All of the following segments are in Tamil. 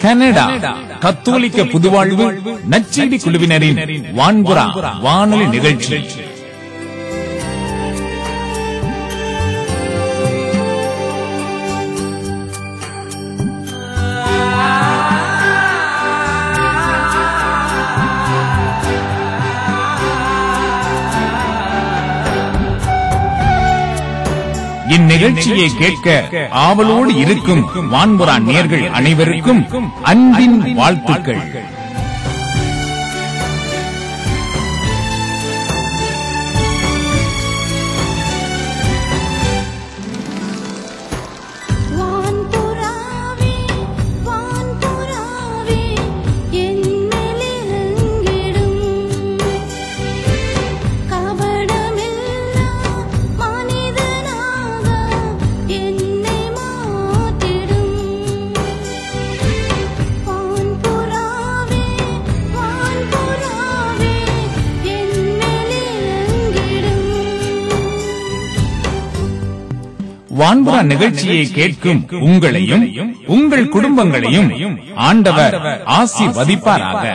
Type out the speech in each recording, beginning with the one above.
கனடா கத்தோலிக்க புதுவாழ்வு நச்செய்தி குழுவினரின் வான்புறா வானொலி நிகழ்ச்சி இந்நிகழ்ச்சியை கேட்க ஆவலோடு இருக்கும் வான்புறா நேர்கள் அனைவருக்கும் அன்பின் வாழ்த்துக்கள் வான்புறாவே வான்புறாவே என்னிலிருங்கிடும் கபடமில்லா மனிதனாக என்னை மாற்றிடும் வான்புறாவே வான்புறாவே என்னிலிருங்கிடும் வான்புறா நிகழ்ச்சியை கேட்கும் உங்களையும் உங்கள் குடும்பங்களையும் ஆண்டவர் ஆசிர்வதிப்பாராக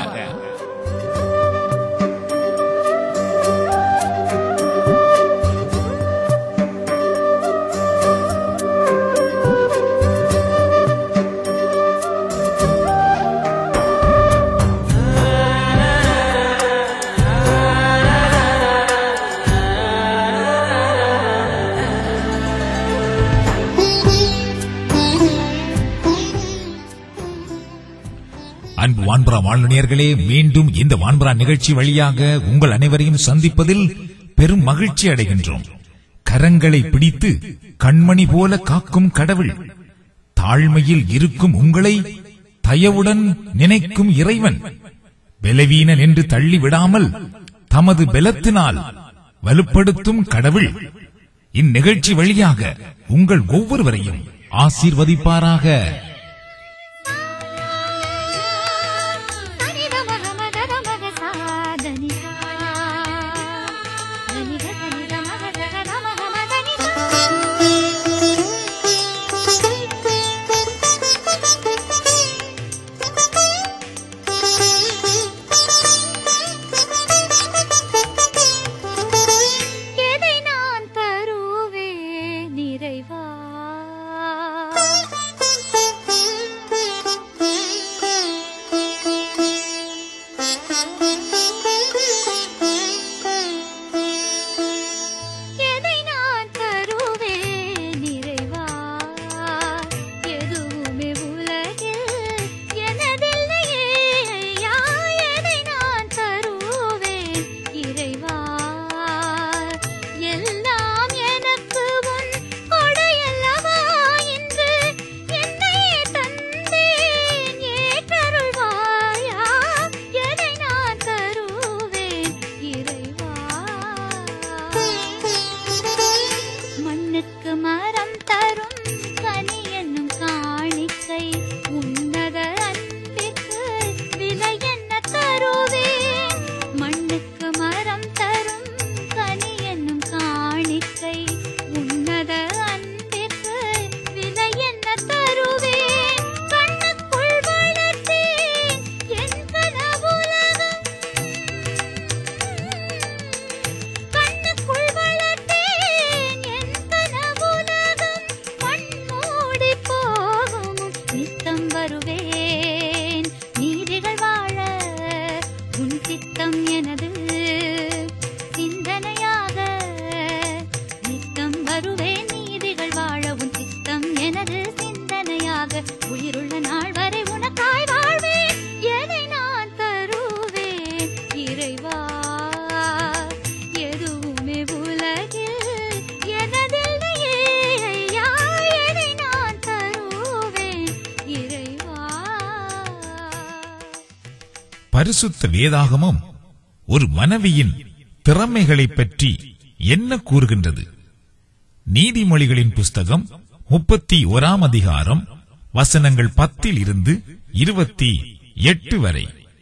அன்பு வான்புறா வாழ்நியர்களே மீண்டும் இந்த வான்புறா நிகழ்ச்சி வழியாக உங்கள் அனைவரையும் சந்திப்பதில் பெரும் மகிழ்ச்சி அடைகின்றோம் கரங்களை பிடித்து கண்மணி போல காக்கும் கடவுள் தாழ்மையில் இருக்கும் உங்களை தயவுடன் நினைக்கும் இறைவன் பலவீனன் என்று தள்ளி விடாமல் தமது பலத்தினால் வலுப்படுத்தும் கடவுள் இந்நிகழ்ச்சி வழியாக உங்கள் ஒவ்வொருவரையும் ஆசீர்வதிப்பாராக எதை நான் தருவேன் நிறைவா எதை நான் தருவேன் நிறைவா எதுவுமே உலகில் எனதில்லையே ஐயா எதை நான் தருவேன் இறைவா எல்லாம் எனக்கு உன் கொடையல்லவா என்று என்னையே தந்தேன் ஏற்றருள்வாயா எதை நான் தருவேன் இறைவா மண்ணுக்கு மரம் தரும் கனி என்னும் காணிக்கை உன்னத அன்பிற்கு விலை என்ன தருவேன் மண்ணுக்கு மரம் தரும் கனி என்னும் காணிக்கை உன்னத அன்பிற்கு விலை என்ன தருவேன் கண்ணுக்குள் வளர்த்தேன் என் கனவுலகம் கண்ணுக்குள் வளர்த்தேன் என் கனவுலகம் மண் மூடி போகும் நித்தம் வருவேன் நீதிகள் வாழ உன் சித்தம் எனது சிந்தனையாக நித்தம் வருவேன் நீதிகள் வாழ உன் சித்தம் எனது சிந்தனையாக உயிருள்ள நாள் வரை உனக்காய் வாழ்வேன் எதை நான் தருவேன் இறைவா எதுவுமே உலகில் எனதில்லையே ஐயா எதை நான் தருவேன் இறைவா பரிசுத்த வேதாகமம் ஒரு மனைவியின் திறமைகளைப் பற்றி என்ன கூறுகின்றது நீதிமொழிகளின் புஸ்தகம் முப்பத்தி ஓராம் அதிகாரம் வசனங்கள் பத்தில் இருந்து இருபத்தி எட்டு வரை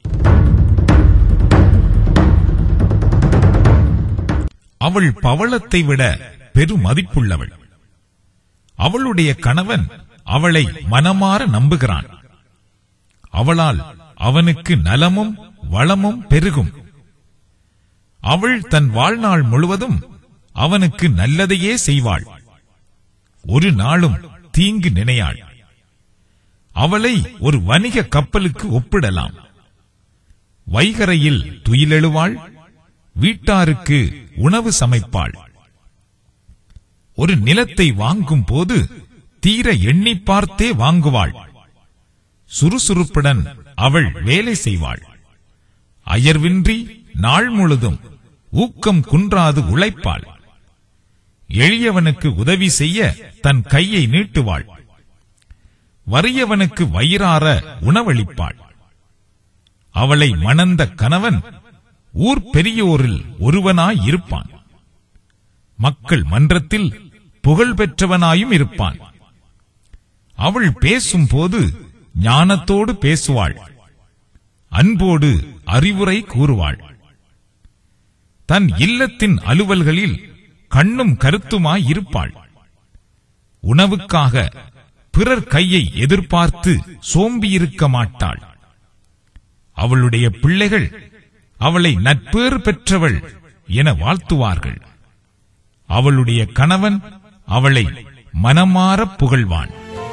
அவள் பவளத்தை விட பெருமதிப்புள்ளவள் அவளுடைய கணவன் அவளை மனமாற நம்புகிறான் அவளால் அவனுக்கு நலமும் வளமும் பெருகும் அவள் தன் வாழ்நாள் முழுவதும் அவனுக்கு நல்லதையே செய்வாள் ஒரு நாளும் தீங்கு நினையாள் அவளை ஒரு வணிக கப்பலுக்கு ஒப்பிடலாம் வைகரையில் துயிலெழுவாள் வீட்டாருக்கு உணவு சமைப்பாள் ஒரு நிலத்தை வாங்கும் போது தீர எண்ணி பார்த்தே வாங்குவாள் சுறுசுறுப்புடன் அவள் வேலை செய்வாள் அயர்வின்றி நாள் முழுதும் ஊக்கம் குன்றாது உழைப்பாள் எளியவனுக்கு உதவி செய்ய தன் கையை நீட்டுவாள் வறியவனுக்கு வயிறார உணவளிப்பாள் அவளை மணந்த கணவன் ஊர் பெரியோரில் ஒருவனாய் இருப்பான் மக்கள் மன்றத்தில் புகழ் பெற்றவனாயும் இருப்பான் அவள் பேசும்போது ஞானத்தோடு பேசுவாள் அன்போடு அறிவுரை கூறுவாள் தன் இல்லத்தின் அலுவல்களில் கண்ணும் கருத்துமாய் இருப்பாள் உணவுக்காக பிறர் கையை எதிர்பார்த்து சோம்பியிருக்க மாட்டாள் அவளுடைய பிள்ளைகள் அவளை நட்பேறு பெற்றவள் என வாழ்த்துவார்கள் அவளுடைய கணவன் அவளை மனமாரப் புகழ்வான்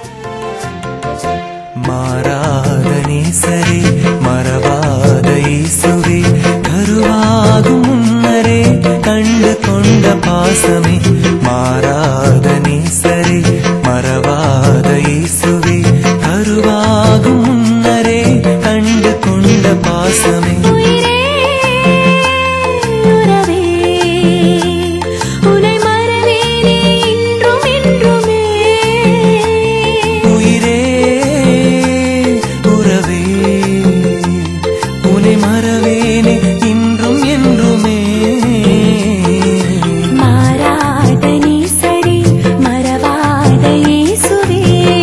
மாறாத நேசரே மறவாத இயேசுவே கருவாகும் முன்னரே கண்டு கொண்ட பாசமே மாறாத நேசரே மறவாத இயேசுவே கருவாகும் முன்னரே கண்டு கொண்ட பாசமே உயிரே உறவே உனை மறவேனே இன்றும் என்றுமே உயிரே உறவே உனை மறவேனே இன்றும் என்றுமே மாறாத நீசரே மறவாத இயேசுவே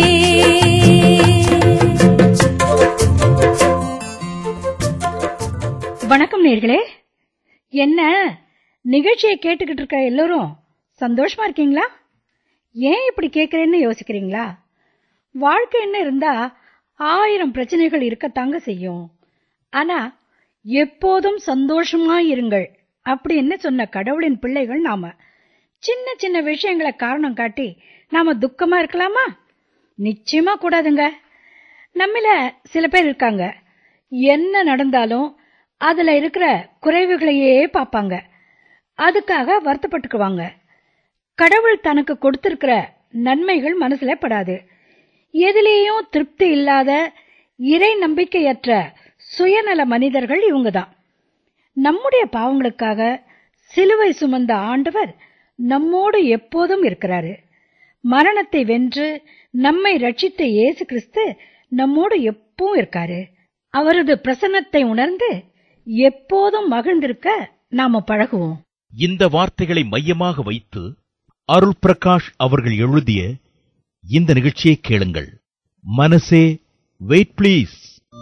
வணக்கம் நேர்களே என்ன நிகழ்ச்சியை கேட்டுக்கிட்டு இருக்க எல்லோரும் சந்தோஷமா இருக்கீங்களா ஏன் இப்படி கேட்கறேன்னு யோசிக்கிறீங்களா வாழ்க்கை என்ன இருந்தா ஆயிரம் பிரச்சனைகள் இருக்கத்தாங்க செய்யும் ஆனா எப்போதும் சந்தோஷமா இருங்கள் அப்படின்னு சொன்ன கடவுளின் பிள்ளைகள் நாம சின்ன சின்ன விஷயங்களை காரணம் காட்டி நாம துக்கமா இருக்கலாமா நிச்சயமா கூடாதுங்க நம்மள சில பேர் இருக்காங்க என்ன நடந்தாலும் அதுல இருக்கிற குறைவுகளையே பார்ப்பாங்க அதுக்காக வருத்தப்பட்டுக்குவாங்க கடவுள் தனக்கு கொடுத்திருக்கிற நன்மைகள் மனசுல படாது எதிலேயும் திருப்தி இல்லாத இறை நம்பிக்கையற்ற சுயநல மனிதர்கள் இவங்கதான் நம்முடைய பாவங்களுக்காக சிலுவை சுமந்த ஆண்டவர் நம்மோடு எப்போதும் இருக்கிறாரு மரணத்தை வென்று நம்மை ரட்சித்த இயேசு கிறிஸ்து நம்மோடு எப்பவும் இருக்காரு அவரது பிரசன்னத்தை உணர்ந்து எப்போதும் மகிழ்ந்திருக்க நாம பழகுவோம் இந்த வார்த்தைகளை மையமாக வைத்து அருள் பிரகாஷ் அவர்கள் எழுதிய இந்த நிகழ்ச்சியை கேளுங்கள் மனசே வெயிட் ப்ளீஸ்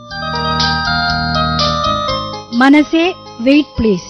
மனசே வெயிட் ப்ளீஸ்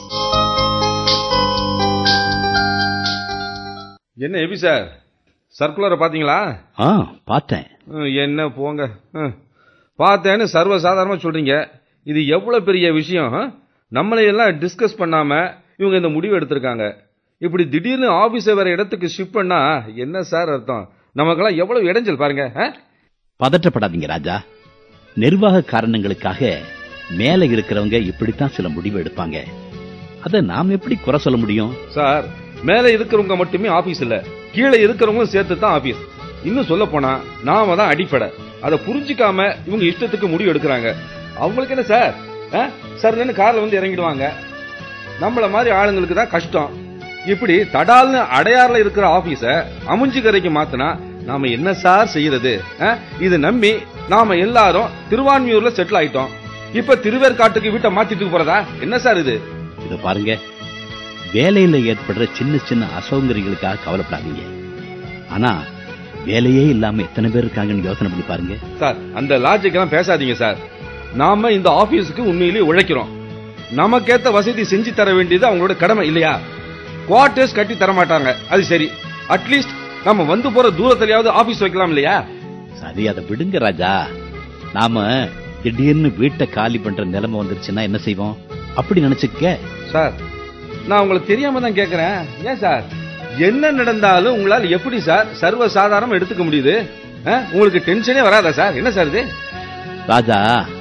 என்ன எபி சார் சர்க்குலரை பாத்தீங்களா ஆ பார்த்தேன் ம், என்ன போங்க ம். பார்த்தேன்னு சர்வ சாதாரணமா சொல்றீங்க இது எவ்வளவு பெரிய விஷயம் ஆ? நம்மளை எல்லாம் டிஸ்கஸ் பண்ணாம இவங்க இந்த முடிவு எடுத்திருக்காங்க இப்படி திடீர்னு ஆபீஸை வேற இடத்துக்கு ஷிஃப்ட் பண்ணா என்ன சார் அர்த்தம் நமக்கெல்லாம் எவ்வளவு இடைஞ்சல் பாருங்க ஆ? பதற்றப்படாதீங்க ராஜா நிர்வாக காரணங்களுக்காக மேல இருக்கிறவங்க இப்படித்தான் சில முடிவு எடுப்பாங்க அத நாம் எப்படி குறை சொல்ல முடியும் சார் மேல இருக்கிறவங்க மட்டுமே ஆபீஸ் இல்ல கீழே இருக்கிறவங்களும் சேர்த்து தான் ஆபீஸ் இன்னும் சொல்ல போனா நாம தான் அடிப்படை அதை புரிஞ்சுக்காம இவங்க இஷ்டத்துக்கு முடிவு எடுக்கிறாங்க அவங்களுக்கு என்ன சார் ஆ? சர்ன்னு கார்ல வந்து இறங்கிடுவாங்க நம்மள மாதிரி ஆளுங்களுக்கு தான் கஷ்டம் இப்படி தடால்னு அடையாறுல இருக்கிற ஆபீஸ அமுஞ்சிக்கரைக்கு மாத்தினா நாம என்ன சார் செய்யறது ஆ? இது நம்பி நாம எல்லாரும் திருவான்மியூர்ல செட்டில் ஆயிட்டோம் இப்ப திருவேற்காட்டுக்கு வீட்டை மாத்திட்டு போறதா என்ன சார் இது இத பாருங்க வேலையில ஏற்படுற சின்ன சின்ன அசௌகரியங்களுக்காக கவலைப்படாதீங்க ஆனா வேலையே இல்லாம எத்தனை பேர் இருக்காங்கன்னு யோசனை பண்ணி பாருங்க சார் அந்த லாஜிக் எல்லாம் பேசாதீங்க சார் நாம இந்த ஆபீஸுக்கு உண்மையிலேயே உழைக்கிறோம் நமக்கேத்த வசதி செஞ்சு தர வேண்டியது அவங்களோட கடமை இல்லையா குவார்டர்ஸ் கட்டி தர மாட்டாங்க அது சரி அட்லீஸ்ட் நம்ம வந்து போற தூரத்திலேயாவது ஆபீஸ் வைக்கலாம் இல்லையா சரி அதை விடுங்க ராஜா நாம திடீர்னு வீட்டை காலி பண்ற நிலைமை வந்துருச்சுன்னா என்ன செய்வோம் அப்படி நினைச்சுக்க சார் நான் உங்களுக்கு தெரியாம தான் கேக்குறேன் ஏன் சார் என்ன நடந்தாலும் உங்களால எப்படி சார் சர்வ சாதாரணம் எடுத்துக்க முடியுது ஆ? உங்களுக்கு டென்ஷனே வராதா சார் என்ன சார் இது ராஜா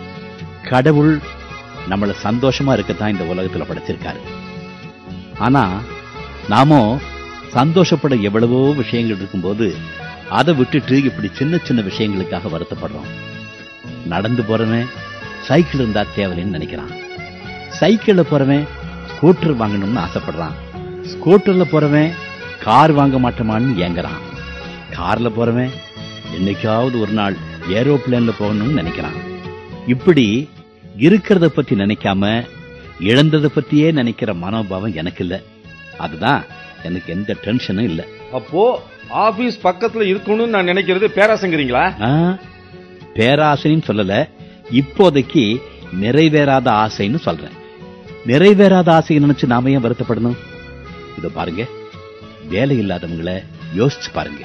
கடவுள் நம்மள சந்தோஷமா இருக்கத்தான் இந்த உலகத்துல படைச்சிருக்காரு ஆனா நாமோ சந்தோஷப்பட எவ்வளவோ விஷயங்கள் இருக்கும்போது அதை விட்டுட்டு இப்படி சின்ன சின்ன விஷயங்களுக்காக வருத்தப்படுறோம் நடந்து போறவன் சைக்கிள் இருந்தா தேவைன்னு நினைக்கிறான் சைக்கிள்ல போறவன் ஸ்கூட்டர் வாங்கணும்னு ஆசைப்படுறான் ஸ்கூட்டர்ல போறவன் கார் வாங்க மாட்டோமான்னு ஏங்குறான் கார்ல போறவன் என்னைக்காவது ஒரு நாள் ஏரோப்ளேன்ல போகணும்னு நினைக்கிறான் இப்படி இருக்கிறத பத்தி நினைக்காம இழந்ததை பத்தியே நினைக்கிற மனோபாவம் எனக்கு இல்ல அதுதான் எனக்கு எந்த டென்ஷனும் இல்ல அப்போ ஆபீஸ் பக்கத்துல இருக்கணும்னு நான் நினைக்கிறது பேராசங்கிறீங்களா ஆ, பேராசைன்னு சொல்லல இப்போதைக்கு நிறைவேறாத ஆசைன்னு சொல்றேன் நிறைவேறாத ஆசையை நினைச்சு நாம ஏன் வருத்தப்படணும் இதோ பாருங்க வேலை இல்லாதவங்கள யோசிச்சு பாருங்க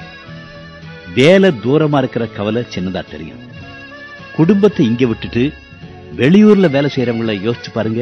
வேலை தூரமா இருக்கிற கவலை சின்னதா தெரியும் குடும்பத்தை இங்க விட்டுட்டு வெளியூர்ல வேலை செய்யறவங்கள யோசிச்சு பாருங்க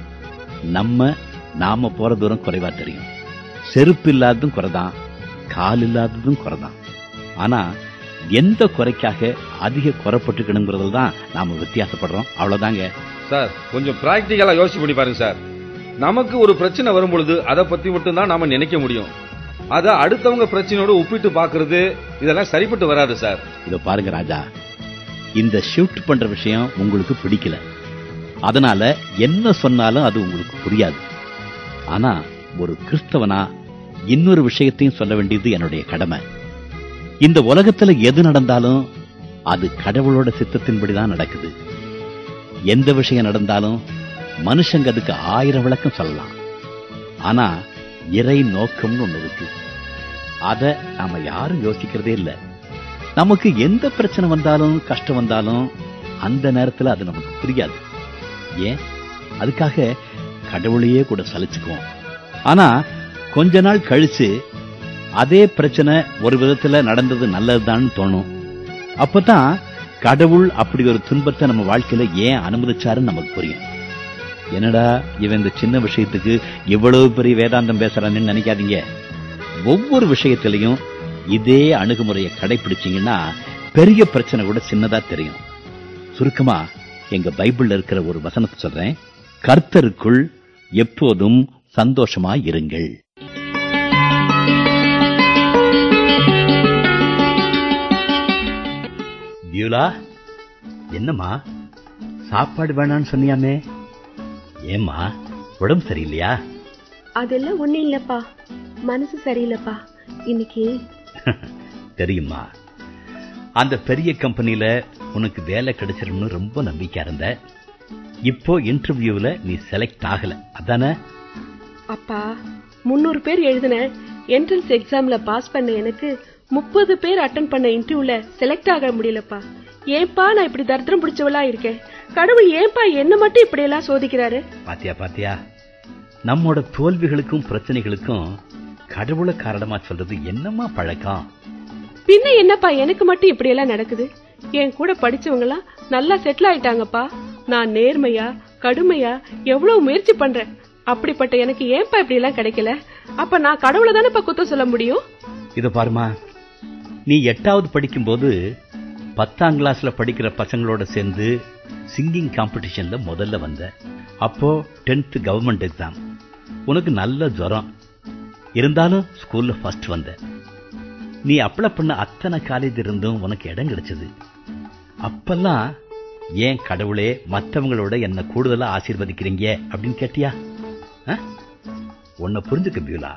நம்ம நாம போற தூரம் குறைவா தெரியும் செருப்பு இல்லாததும் குறைதான் கால் இல்லாததும் குறைதான் ஆனா எந்த குறைக்காக அதிக குறைப்பட்டுக்கணுங்கிறதுல தான் நாம வித்தியாசப்படுறோம் அவ்வளவுதாங்க சார் கொஞ்சம் பிராக்டிக்கலா யோசிச்சு பண்ணி பாருங்க சார் நமக்கு ஒரு பிரச்சனை வரும் பொழுது அதை பத்தி மட்டும் தான் நாம நினைக்க முடியும் அத அடுத்தவங்க பிரச்சனையோட ஒப்பிட்டு பாக்குறது இதெல்லாம் சரிப்பட்டு வராது சார் இத பாருங்க ராஜா இந்த ஷிஃப்ட் பண்ற விஷயம் உங்களுக்கு பிடிக்கல அதனால என்ன சொன்னாலும் அது உங்களுக்கு புரியாது ஆனா ஒரு கிறிஸ்தவனா இன்னொரு விஷயத்தையும் சொல்ல வேண்டியது என்னுடைய கடமை இந்த உலகத்துல எது நடந்தாலும் அது கடவுளோட சித்தத்தின்படிதான் நடக்குது எந்த விஷயம் நடந்தாலும் மனுஷங்க அதுக்கு ஆயிரம் விளக்கம் சொல்லலாம் ஆனா இறை நோக்கம்னு ஒண்ணு இருக்கு அத நாம யாரும் யோசிக்கிறதே இல்லை நமக்கு எந்த பிரச்சனை வந்தாலும் கஷ்டம் வந்தாலும் அந்த நேரத்துல அது நமக்கு புரியாது ஏன் அதுக்காக கடவுளையே கூட சலிச்சுக்குவோம் ஆனா கொஞ்ச நாள் கழிச்சு அதே பிரச்சனை ஒரு விதத்துல நடந்தது நல்லதுதான்னு தோணும் அப்பதான் கடவுள் அப்படி ஒரு துன்பத்தை நம்ம வாழ்க்கையில ஏன் அனுமதிச்சாருன்னு நமக்கு புரியும் என்னடா இவன் இந்த சின்ன விஷயத்துக்கு இவ்வளவு பெரிய வேதாந்தம் பேசுறான்னு நினைக்காதீங்க ஒவ்வொரு விஷயத்திலையும் இதே அணுகுமுறையை கடைபிடிச்சீங்கன்னா பெரிய பிரச்சனை கூட சின்னதா தெரியும் சுருக்கமா எங்க பைபிள்ல இருக்கிற ஒரு வசனத்தை சொல்றேன் கர்த்தருக்குள் எப்போதும் சந்தோஷமா இருங்கள் பியூலா என்னம்மா சாப்பாடு வேணான்னு சொன்னியாமே ஏம்மா உடம்பு சரியில்லையா அதெல்லாம் ஒண்ணும் இல்லப்பா மனசு சரியில்லைப்பா இன்னைக்கு தெரியுமா அந்த பெரிய கம்பெனில உனக்கு வேலை கிடைச்சிரும்னு ரொம்ப நம்பிக்கையா இருந்த இப்போ இன்டர்வியூல நீ செலக்ட் ஆகல அதானே அப்பா முன்னூறு பேர் எழுதின என்ட்ரன்ஸ் எக்ஸாம்ல பாஸ் பண்ண எனக்கு முப்பது பேர் அட்டன் பண்ண இன்டர்வியூல செலக்ட் ஆக முடியலப்பா ஏன்பா நான் இப்படி தரித்திரம் பிடிச்சவளா இருக்கேன் கடவுள் ஏன்பா என்ன மட்டும் இப்படி எல்லாம் சோதிக்கிறாரு பாத்தியா பாத்தியா நம்மோட தோல்விகளுக்கும் பிரச்சனைகளுக்கும் கடவுளை காரணமா சொல்றது என்னம்மா பழக்கம் பின்ன என்னப்பா எனக்கு மட்டும் இப்படி எல்லாம் நடக்குது என் கூட படிச்சவங்க எல்லாம் நல்லா செட்டில் ஆயிட்டாங்கப்பா நான் நேர்மையா கடுமையா எவ்வளவு முயற்சி பண்றேன் அப்படிப்பட்ட எனக்கு ஏன்பா இப்படி எல்லாம் கிடைக்கல அப்ப நான் கடவுளை தானேப்பா குத்தம் சொல்ல முடியும் இத பாருமா நீ எட்டாவது படிக்கும்போது பத்தாம் கிளாஸ்ல படிக்கிற பசங்களோட சேர்ந்து சிங்கிங் காம்படிஷன்ல முதல்ல வந்த அப்போ டென்த் கவர்மெண்ட் எக்ஸாம் உனக்கு நல்ல ஜுரம் இருந்தாலும் ஸ்கூல்ல ஃபர்ஸ்ட் வந்த நீ அப்ளை பண்ண அத்தனை காலேஜ் இருந்தும் உனக்கு இடம் கிடைச்சது அப்பெல்லாம் ஏன் கடவுளே மத்தவங்களோட என்ன கூடுதலா ஆசீர்வதிக்கிறீங்க அப்படின்னு கேட்டியா ஆ? உன்னை புரிஞ்சுக்க பியூலா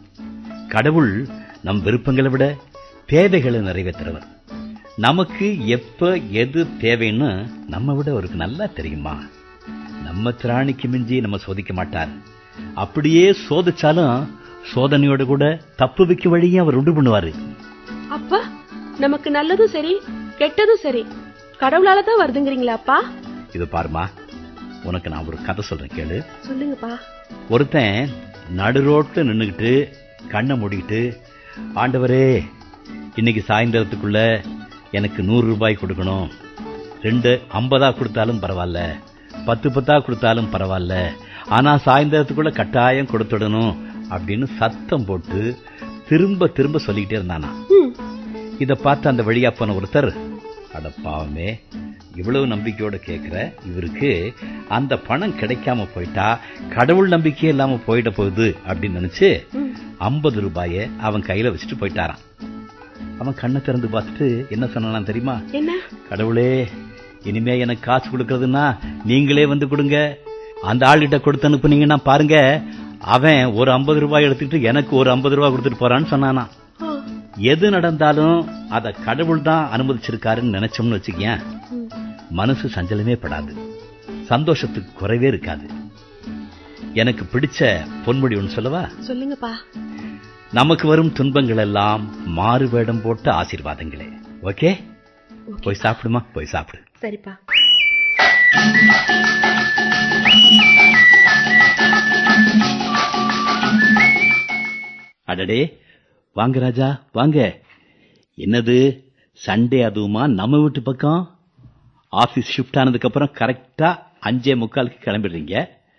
கடவுள் நம் விருப்பங்களை விட தேவைகளை நிறைவேற்றுறவர் நமக்கு எப்ப எது தேவைன்னு நம்ம விட அவருக்கு நல்லா தெரியுமா நம்ம திராணிக்கு மிஞ்சி நம்ம சோதிக்க மாட்டார் அப்படியே சோதிச்சாலும் சோதனையோட கூட தப்பு வைக்க வழியும் அவர் உண்டு பண்ணுவாரு அப்பா நமக்கு நல்லதும் சரி கெட்டதும் சரி கடவுளால தான் வருதுங்கிறீங்களா அப்பா இது பாருமா உனக்கு நான் ஒரு கதை சொல்றேன் கேளு சொல்லுங்கப்பா ஒருத்தன் நடு ரோட்ல நின்னுகிட்டு கண்ணை மூடிக்கிட்டு ஆண்டவரே இன்னைக்கு சாயந்தரத்துக்குள்ள எனக்கு நூறு ரூபாய் கொடுக்கணும் ரெண்டு ஐம்பதா கொடுத்தாலும் பரவாயில்ல பத்து பத்தா கொடுத்தாலும் பரவாயில்ல ஆனா சாயந்தரத்துக்குள்ள கட்டாயம் கொடுத்துடணும் அப்படின்னு சத்தம் போட்டு திரும்ப திரும்ப சொல்லிக்கிட்டே இருந்தானா ம், இத பார்த்து அந்த வழியா போன ஒருத்தர் அட பாவமே இவ்வளவு நம்பிக்கையோட கேக்குற இவருக்கு அந்த பணம் கிடைக்காம போயிட்டா கடவுள் நம்பிக்கையே இல்லாம போயிட போகுது அப்படின்னு நினைச்சு ஐம்பது ரூபாய அவன் கையில வச்சுட்டு போயிட்டாராம் அவன் கண்ணை திறந்து பார்த்துட்டு என்ன சொன்னான் தெரியுமா என்ன கடவுளே இனிமே எனக்கு காசு கொடுக்கறதுன்னா நீங்களே வந்து கொடுங்க அந்த ஆள்கிட்ட கொடுத்து அனுப்புனீங்கன்னா பாருங்க அவன் ஒரு ஐம்பது ரூபாய் எடுத்துக்கிட்டு எனக்கு ஒரு ஐம்பது ரூபாய் கொடுத்துட்டு போறான்னு சொன்னானா ஆ, எது நடந்தாலும் அத கடவுள் தான் அனுமதிச்சிருக்காருன்னு நினைச்சோம்னு வச்சுக்கேன் மனசு சஞ்சலமே படாது சந்தோஷத்துக்கு குறைவே இருக்காது எனக்கு பிடிச்ச பொன்மொழி ஒன்று சொல்லவா சொல்லுங்கப்பா நமக்கு வரும் துன்பங்கள் எல்லாம் மாறு வேடம் போட்ட ஆசீர்வாதங்களே ஓகே போய் சாப்பிடுமா போய் சாப்பிடு சரிப்பா அடடே வாங்க ராஜா வாங்க என்னது சண்டே அதுவுமா நம்ம வீட்டு பக்கம் ஆபீஸ் ஷிஃப்ட் ஆனதுக்கு அப்புறம் கரெக்டா அஞ்சே முக்காலுக்கு கிளம்பிடுறீங்க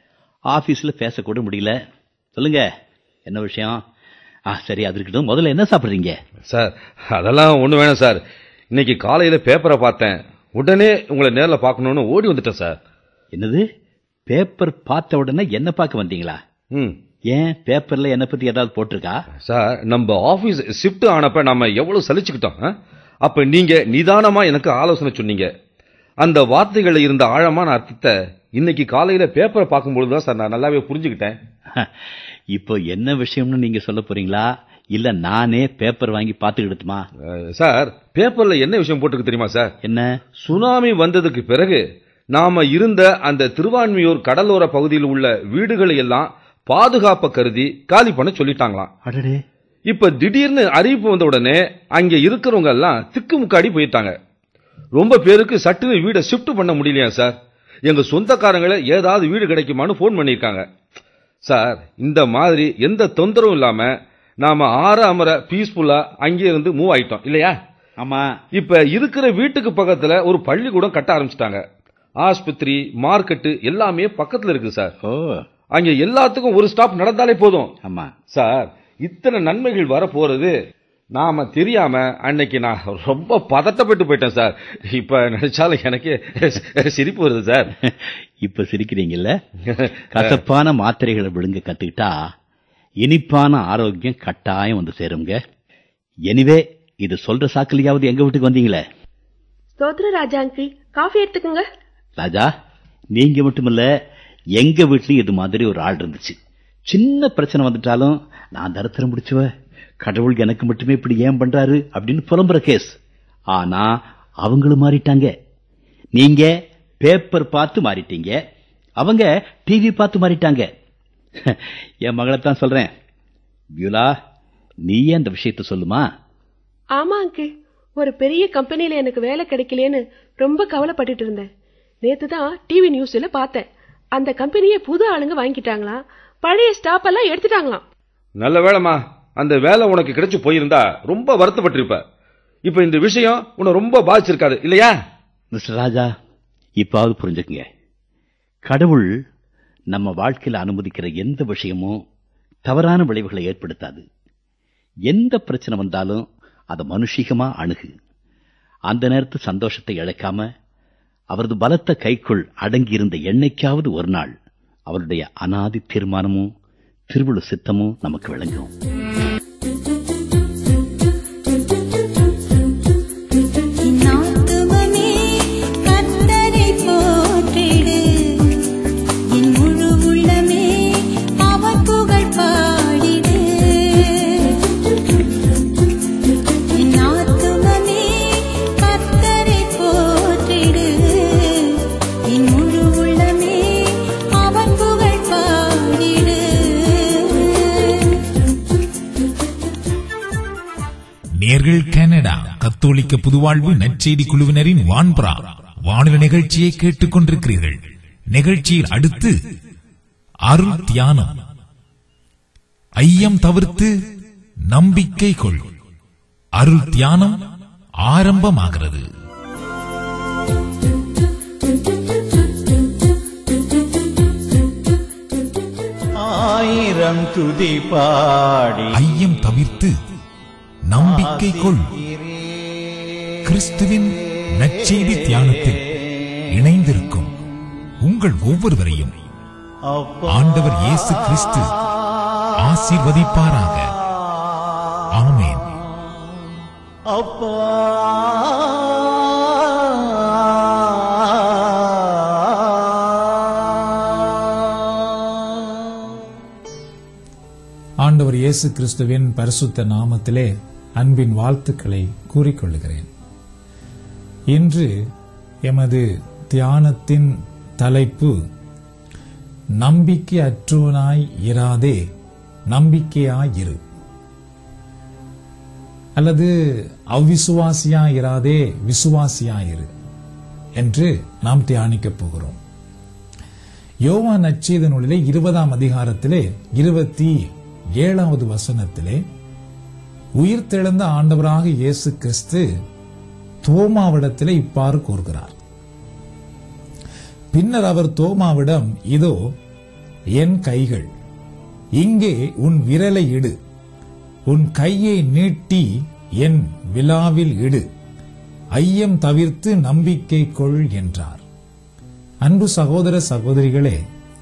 ஆபீஸ்ல பேசக்கூட முடியல சொல்லுங்க என்ன விஷயம் ஆ சரி அது இருக்கட்டும் முதல்ல என்ன சாப்பிடுறீங்க சார் அதெல்லாம் ஒண்ணு வேணாம் சார் இன்னைக்கு காலையில பேப்பரை பார்த்தேன் உடனே உங்களை நேர்ல பார்க்கணும்னு ஓடி வந்துட்டேன் சார் என்னது பேப்பர் பார்த்த உடனே என்ன பார்க்க வந்தீங்களா ம் ஏன் பேப்பர்ல என்ன பத்தி ஏதாவது போட்டிருக்கா சார் நம்ம ஆபீஸ் ஷிஃப்ட் ஆனப்ப நாம எவ்வளவு சலிச்சுக்கிட்டோம் ஆ? அப்ப நீங்க நிதானமா எனக்கு ஆலோசனை சொன்னீங்க அந்த வார்த்தைகள்ல இருந்த ஆழமான அர்த்தத்தை இன்னைக்கு காலையில பேப்பரை பார்க்கும்பொழுது தான் சார் நான் நல்லாவே புரிஞ்சுக்கிட்டேன் இப்போ என்ன விஷயம்னு நீங்க சொல்ல போறீங்களா இல்ல நானே பேப்பர் வாங்கி பார்த்துக்கிட்டுமா அஹ், சார் பேப்பர்ல என்ன விஷயம் போட்டிருக்கு தெரியுமா சார் என்ன சுனாமி வந்ததுக்கு பிறகு நாம இருந்த அந்த திருவான்மியூர் கடலோர பகுதியில் உள்ள வீடுகளை எல்லாம் பாதுகாப்ப கருதி காலி பண்ண சொல்லிட்டாங்களாம் அடடே இப்ப திடீர்னு அறிவிப்பு வந்த உடனே அங்க இருக்கிறவங்க எல்லாம் திக்கு முக்காடி போயிட்டாங்க ரொம்ப பேருக்கு சட்டுன்னு வீடை ஷிஃப்ட் பண்ண முடியலையா சார் எங்க சொந்தக்காரங்கள ஏதாவது வீடு கிடைக்குமான்னு ஃபோன் பண்ணியிருக்காங்க சார் இந்த மாதிரி எந்த தொந்தரவும் இல்லாம நாம ஆற அமர பீஸ்ஃபுல்லா அங்கே இருந்து மூவ் ஆயிட்டோம் இல்லையா ஆமா இப்ப இருக்கிற வீட்டுக்கு பக்கத்துல ஒரு பள்ளிக்கூடம் கட்ட ஆரம்பிச்சிட்டாங்க ஆஸ்பத்திரி மார்க்கெட்டு எல்லாமே பக்கத்துல இருக்கு சார் ஓ அங்க எல்லாத்துக்கும் ஒரு ஸ்டாப் நடந்தாலே போதும் ஆமா சார் இத்தனை நன்மைகள் வர போறது நாம தெரியாம அன்னைக்கு நான் ரொம்ப பதட்டப்பட்டு போயிட்டேன் சார் இப்ப நினைச்சாலும் எனக்கே சிரிப்பு வருது சார் இப்ப சிரிக்கிறீங்கல்ல கசப்பான மாத்திரைகளை விழுங்க கத்துக்கிட்டா இனிப்பான ஆரோக்கியம் கட்டாயம் வந்து சேருங்க எனிவே இது சொல்ற சாக்கிலையாவது எங்க வீட்டுக்கு வந்தீங்களே ஸ்தோத்திர ராஜா அங்கிள் காஃபி எடுத்துக்கோங்க ராஜா நீங்க மட்டுமில்ல எங்க வீட்லயும் இது மாதிரி ஒரு ஆள் இருந்துச்சு சின்ன பிரச்சனை வந்துட்டாலும் நான் தரத்திரம் முடிச்சுவ கடவுள் எனக்கு மட்டுமே இப்படி ஏன் பண்றாரு அப்படின்னு புலம்புற கேஸ் ஆனா அவங்களும் மாறிட்டாங்க நீங்க பேப்பர் பார்த்து மாறிட்டீங்க அவங்க டிவி பார்த்து மாறிட்டாங்க என் மகளைத்தான் சொல்றேன் பியூலா நீயே அந்த விஷயத்த சொல்லுமா ஆமா அங்கிள் ஒரு பெரிய கம்பெனில எனக்கு வேலை கிடைக்கலையேன்னு ரொம்ப கவலைப்பட்டுட்டு இருந்தேன் நேத்து தான் டிவி நியூஸ்ல பார்த்தேன் அந்த கம்பெனியை புது ஆளுங்க வாங்கிட்டாங்களாம் பழைய ஸ்டாப் எல்லாம் எடுத்துட்டாங்களாம் நல்ல வேலைம்மா அந்த வேலை உனக்கு கிடைச்சு போயிருந்தா ரொம்ப வருத்தப்பட்டிருப்ப இப்ப இந்த விஷயம் உன்னை ரொம்ப பாதிச்சிருக்காது இல்லையா மிஸ்டர் ராஜா இப்பாவது புரிஞ்சுக்குங்க கடவுள் நம்ம வாழ்க்கையில அனுமதிக்கிற எந்த விஷயமும் தவறான விளைவுகளை ஏற்படுத்தாது எந்த பிரச்சனை வந்தாலும் அதை மனுஷிகமா அணுகு அந்த நேரத்து சந்தோஷத்தை இழக்காம அவரது பலத்த கைக்குள் அடங்கியிருந்த என்னைக்காவது ஒரு நாள் அவருடைய அனாதி தீர்மானமும் திருவுளு சித்தமும் நமக்கு விளங்கும் நாத்துவமே கர்த்தரை போற்றிடு என் முழு உள்ளமே அவர் புகழ் பாடிடு என் ஆத்துமமே கர்த்தரை போற்றிடு என் முழு உள்ளமே அவர் புகழ் பாடிடு நேர்கள் கனடா கத்தோலிக்க புதுவாழ்வு நற்செய்தி குழுவினரின் வான்பரா வானொலி நிகழ்ச்சியை கேட்டுக் கொண்டிருக்கிறீர்கள் நிகழ்ச்சியில் அடுத்து அருள் தியானம் ஐயம் தவிர்த்து நம்பிக்கை கொள் அருள் தியானம் ஆரம்பமாகிறது ஆயிரம் துதி பாடி ஐயம் தவிர்த்து நம்பிக்கை கொள் கிறிஸ்துவின் நற்செய்தி தியானத்தில் இணைந்திருக்கும் உங்கள் ஒவ்வொருவரையும் ஆண்டவர் இயேசு கிறிஸ்து ஆசீர்வதிப்பாராக ஆமென் அப்பா ஆண்டவர் இயேசு கிறிஸ்துவின் பரிசுத்த நாமத்திலே அன்பின் வாழ்த்துக்களை கூறிக்கொள்கிறேன் இன்று எமது தியானத்தின் தலைப்பு நம்பிக்கை அற்றோனாய் இராதே நம்பிக்கையாய் இரு அல்லது அவ்விசுவாசியா இராதே விசுவாசியா இரு என்று நாம் தியானிக்கப் போகிறோம் யோவான் நச்செய்த நூலிலே இருபதாம் அதிகாரத்திலே இருபத்தி ஏழாவது வசனத்திலே உயிர்த்தெழுந்த ஆண்டவராக இயேசு கிறிஸ்து தோமாவிடத்திலே இப்பாறு கூறுகிறார் பின்னர் அவர் தோமாவிடம் இதோ என் கைகள் இங்கே உன் விரலை இடு உன் கையை நீட்டி என் விழாவில் இடு ஐயம் தவிர்த்து நம்பிக்கை கொள் என்றார் அன்பு சகோதர சகோதரிகளே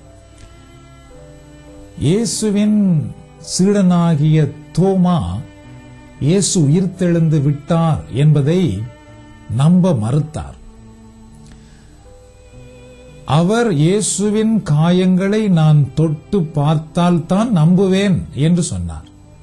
இயேசுவின் சீடனாகிய தோமா இயேசு உயிர்த்தெழுந்து விட்டார் என்பதை நம்ப மறுத்தார் அவர் இயேசுவின் காயங்களை நான் தொட்டு பார்த்தால்தான் நம்புவேன் என்று சொன்னார்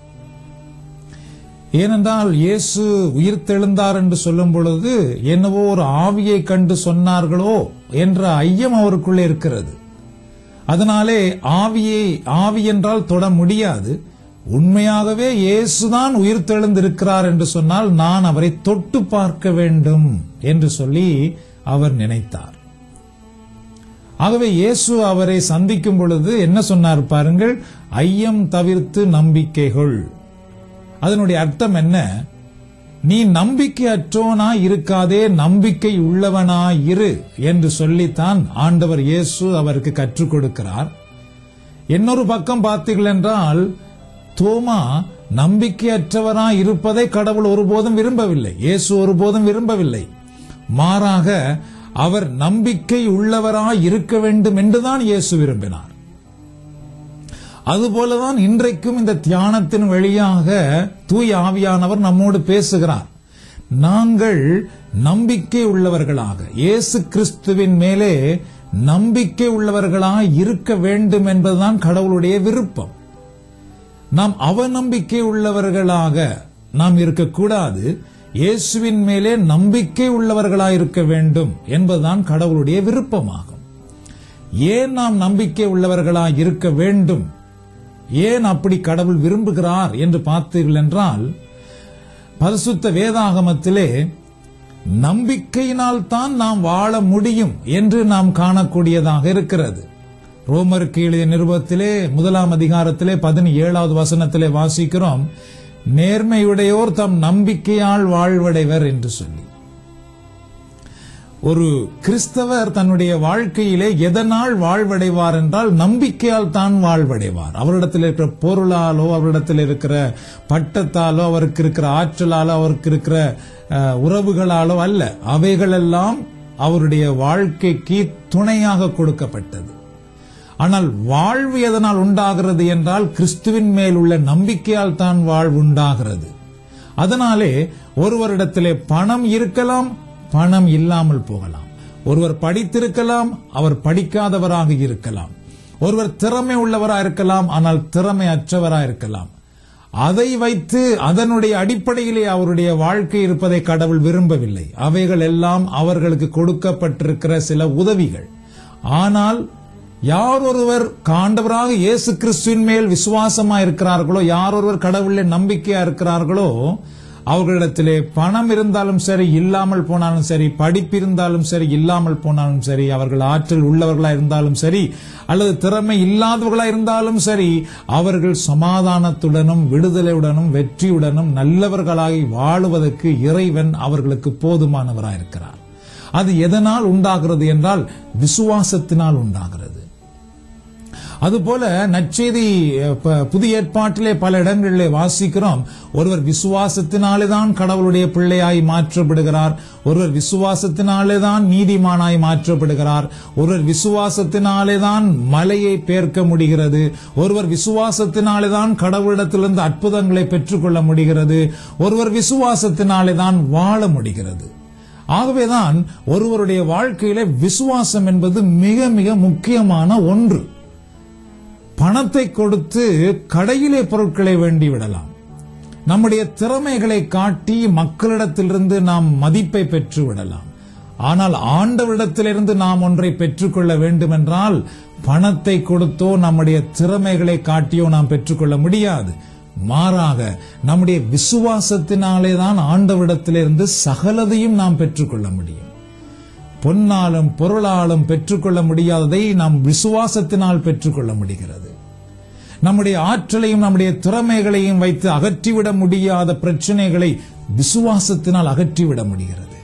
ஏனென்றால் இயேசு உயிர்த்தெழுந்தார் என்று சொல்லும் பொழுது என்னவோ ஒரு ஆவியை கண்டு சொன்னார்களோ என்ற ஐயம் அவருக்குள்ளே இருக்கிறது அதனாலே ஆவியை ஆவி என்றால் தொட முடியாது உண்மையாகவே இயேசுதான் உயிர்த்தெழுந்திருக்கிறார் என்று சொன்னால் நான் அவரை தொட்டு பார்க்க வேண்டும் என்று சொல்லி அவர் நினைத்தார் ஆகவே இயேசு அவரை சந்திக்கும் பொழுது என்ன சொன்னார் பாருங்கள் ஐயம் தவிர்த்து நம்பிக்கைகள் அதனுடைய அர்த்தம் என்ன நீ நம்பிக்கை அற்றோனா இருக்காதே நம்பிக்கை உள்ளவனா இரு என்று சொல்லித்தான் ஆண்டவர் இயேசு அவருக்கு கற்றுக் கொடுக்கிறார் இன்னொரு பக்கம் பார்த்தீர்கள் என்றால் தோமா நம்பிக்கையற்றவரா இருப்பதை கடவுள் ஒருபோதும் விரும்பவில்லை இயேசு ஒருபோதும் விரும்பவில்லை மாறாக அவர் நம்பிக்கை உள்ளவராய் இருக்க வேண்டும் என்றுதான் இயேசு விரும்பினார் அதுபோலதான் இன்றைக்கும் இந்த தியானத்தின் வழியாக தூய் ஆவியானவர் நம்மோடு பேசுகிறார் நாங்கள் நம்பிக்கை உள்ளவர்களாக இயேசு கிறிஸ்துவின் மேலே நம்பிக்கை உள்ளவர்களாக இருக்க வேண்டும் என்பதுதான் கடவுளுடைய விருப்பம் நாம் அவநம்பிக்கை உள்ளவர்களாக நாம் இருக்கக்கூடாது இயேசுவின் மேலே நம்பிக்கை உள்ளவர்களாக இருக்க வேண்டும் என்பதுதான் கடவுளுடைய விருப்பமாகும் ஏன் நாம் நம்பிக்கை உள்ளவர்களாக இருக்க வேண்டும் ஏன் அப்படி கடவுள் விரும்புகிறார் என்று பார்த்தீர்கள் என்றால் பரிசுத்த வேதாகமத்திலே நம்பிக்கையினால் தான் நாம் வாழ முடியும் என்று நாம் காணக்கூடியதாக இருக்கிறது ரோமருக்கு எழுதிய நிருபத்திலே முதலாம் அதிகாரத்திலே பதினேழாவது வசனத்திலே வாசிக்கிறோம் நேர்மையுடையோர் தம் நம்பிக்கையால் வாழ்வடைவர் என்று சொல்லி ஒரு கிறிஸ்தவர் தன்னுடைய வாழ்க்கையிலே எதனால் வாழ்வடைவார் என்றால் நம்பிக்கையால் தான் வாழ்வடைவார் அவரிடத்தில் இருக்கிற பொருளாலோ அவரிடத்தில் இருக்கிற பட்டத்தாலோ அவருக்கு இருக்கிற ஆற்றலாலோ அவருக்கு இருக்கிற அஹ், உறவுகளாலோ அல்ல அவைகளெல்லாம் அவருடைய வாழ்க்கைக்கு துணையாக கொடுக்கப்பட்டது ஆனால் வாழ்வு எதனால் உண்டாகிறது என்றால் கிறிஸ்துவின் மேல் உள்ள நம்பிக்கையால் தான் வாழ்வு உண்டாகிறது அதனாலே ஒருவரிடத்திலே பணம் இருக்கலாம் பணம் இல்லாமல் போகலாம் ஒருவர் படித்திருக்கலாம் அவர் படிக்காதவராக இருக்கலாம் ஒருவர் திறமை உள்ளவராக இருக்கலாம் ஆனால் திறமை அற்றவராக இருக்கலாம் அதை வைத்து அதனுடைய அடிப்படையிலே அவருடைய வாழ்க்கை இருப்பதை கடவுள் விரும்பவில்லை அவைகள் எல்லாம் அவர்களுக்கு கொடுக்கப்பட்டிருக்கிற சில உதவிகள் ஆனால் யார் ஒருவர் காண்டவராக இயேசு கிறிஸ்துவின் மேல் விசுவாசமா இருக்கிறார்களோ யார் ஒருவர் கடவுளே நம்பிக்கையா இருக்கிறார்களோ அவர்களிடத்திலே பணம் இருந்தாலும் சரி இல்லாமல் போனாலும் சரி படிப்பு இருந்தாலும் சரி இல்லாமல் போனாலும் சரி அவர்கள் ஆற்றல் உள்ளவர்களா இருந்தாலும் சரி அல்லது திறமை இல்லாதவர்களா இருந்தாலும் சரி அவர்கள் சமாதானத்துடனும் விடுதலையுடனும் வெற்றியுடனும் நல்லவர்களாகி வாழுவதற்கு இறைவன் அவர்களுக்கு போதுமானவராயிருக்கிறார் அது எதனால் உண்டாகிறது என்றால் விசுவாசத்தினால் உண்டாகிறது அதுபோல நற்செய்தி அஹ், ப- புதிய ஏற்பாட்டிலே பல இடங்களிலே வாசிக்கிறோம் ஒருவர் விசுவாசத்தினாலே தான் கடவுளுடைய பிள்ளையாய் மாற்றப்படுகிறார் ஒருவர் விசுவாசத்தினாலே தான் நீதிமானாய் மாற்றப்படுகிறார் ஒருவர் விசுவாசத்தினாலே தான் மலையை பேர்க்க முடிகிறது ஒருவர் விசுவாசத்தினாலே தான் கடவுளிடத்திலிருந்து அற்புதங்களை பெற்றுக்கொள்ள முடிகிறது ஒருவர் விசுவாசத்தினாலே தான் வாழ முடிகிறது ஆகவேதான் ஒருவருடைய வாழ்க்கையிலே விசுவாசம் என்பது மிக மிக முக்கியமான ஒன்று பணத்தை கொடுத்து கடையிலே பொருட்களை வேண்டி விடலாம் நம்முடைய திறமைகளை காட்டி மக்களிடத்திலிருந்து நாம் மதிப்பை பெற்று விடலாம் ஆனால் ஆண்டவரிடத்திலிருந்து நாம் ஒன்றை பெற்றுக்கொள்ள வேண்டுமென்றால் பணத்தை கொடுத்தோ நம்முடைய திறமைகளை காட்டியோ நாம் பெற்றுக்கொள்ள முடியாது மாறாக நம்முடைய விசுவாசத்தினாலே தான் ஆண்டவரிடத்திலிருந்து சகலதையும் நாம் பெற்றுக்கொள்ள முடியும் பொன்னாலும் பொருளாலும் பெற்றுக்கொள்ள முடியாததை நாம் விசுவாசத்தினால் பெற்றுக்கொள்ள முடிகிறது நம்முடைய ஆற்றலையும் நம்முடைய திறமைகளையும் வைத்து அகற்றிவிட முடியாத பிரச்சனைகளை விசுவாசத்தினால் அகற்றிவிட முடிகிறது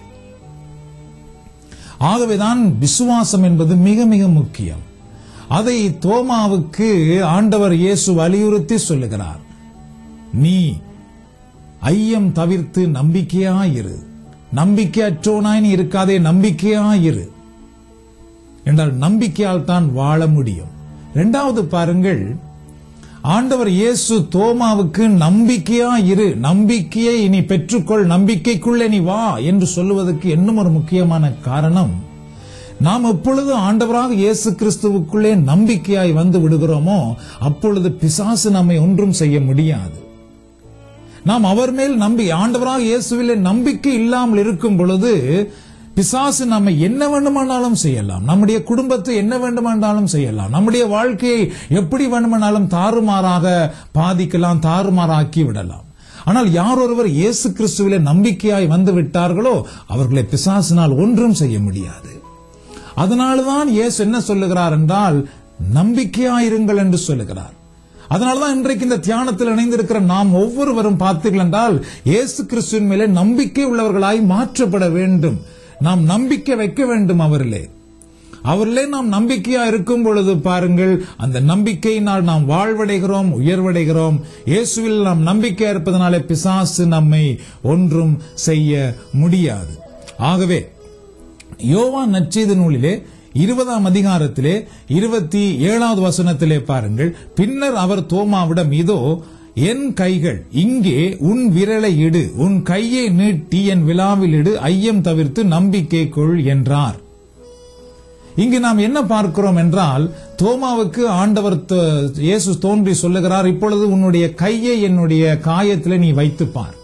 ஆகவேதான் விசுவாசம் என்பது மிக மிக முக்கியம் அதை தோமாவுக்கு ஆண்டவர் இயேசு வலியுறுத்தி சொல்லுகிறார் நீ ஐயம் தவிர்த்து நம்பிக்கையாயிரு நம்பிக்கையற்றோனாய் நீ இருக்காதே நம்பிக்கையாயிரு என்றால் நம்பிக்கையால் தான் வாழ முடியும் இரண்டாவது பாருங்கள் ஆண்டவர் இயேசு தோமாவுக்கு நம்பிக்கையா இரு நம்பிக்கையை நீ பெற்றுக்கொள் நம்பிக்கைக்குள்ளே நீ வா என்று சொல்லுவதற்கு இன்னும் ஒரு முக்கியமான காரணம் நாம் எப்பொழுது ஆண்டவராக இயேசு கிறிஸ்துவுக்குள்ளே நம்பிக்கையாய் வந்து விடுகிறோமோ அப்பொழுது பிசாசு நம்மை ஒன்றும் செய்ய முடியாது நாம் அவர் மேல் நம்பி ஆண்டவராக இயேசுவிலே நம்பிக்கை இல்லாமல் இருக்கும் பொழுது பிசாசு நம்மை என்ன வேண்டுமானாலும் செய்யலாம் நம்முடைய குடும்பத்தை என்ன வேண்டுமானாலும் செய்யலாம் நம்முடைய வாழ்க்கையை எப்படி வேண்டுமானாலும் தாறுமாறாக பாதிக்கலாம் தாறுமாறாக்கி விடலாம் ஆனால் யார் ஒருவர் இயேசு கிறிஸ்துவிலே நம்பிக்கையாய் வந்து விட்டார்களோ அவர்களை பிசாசினால் ஒன்றும் செய்ய முடியாது அதனால்தான் இயேசு என்ன சொல்லுகிறார் என்றால் நம்பிக்கையாயிருங்கள் என்று சொல்லுகிறார் அதனாலதான் இன்றைக்கு இந்த தியானத்தில் இணைந்திருக்கிற நாம் ஒவ்வொருவரும் பார்த்தீர்கள் என்றால் இயேசு கிறிஸ்துவின் மேலே நம்பிக்கை உள்ளவர்களாய் மாற்றப்பட வேண்டும் நாம் நம்பிக்கை வைக்க வேண்டும் அவரிலே அவரிலே நாம் நம்பிக்கையா இருக்கும் பொழுது பாருங்கள் அந்த நம்பிக்கையினால் நாம் வாழ்வடைகிறோம் உயர்வடைகிறோம் இயேசுவில் நாம் நம்பிக்கையா இருப்பதனாலே பிசாசு நம்மை ஒன்றும் செய்ய முடியாது ஆகவே யோவான் நற்செய்தி நூலிலே இருபதாம் அதிகாரத்திலே இருபத்தி ஏழாவது வசனத்திலே பாருங்கள் பின்னர் அவர் தோமாவிடம் இதோ என் கைகள் இங்கே உன் விரலை இடு உன் கையை நீட்டி என் விழாவில் இடு ஐயம் தவிர்த்து நம்பிக்கை கொள் என்றார் இங்கு நாம் என்ன பார்க்கிறோம் என்றால் தோமாவுக்கு ஆண்டவர் த- இயேசு தோன்றி சொல்லுகிறார் இப்பொழுது உன்னுடைய கையை என்னுடைய காயத்திலே நீ வைத்துப் பார்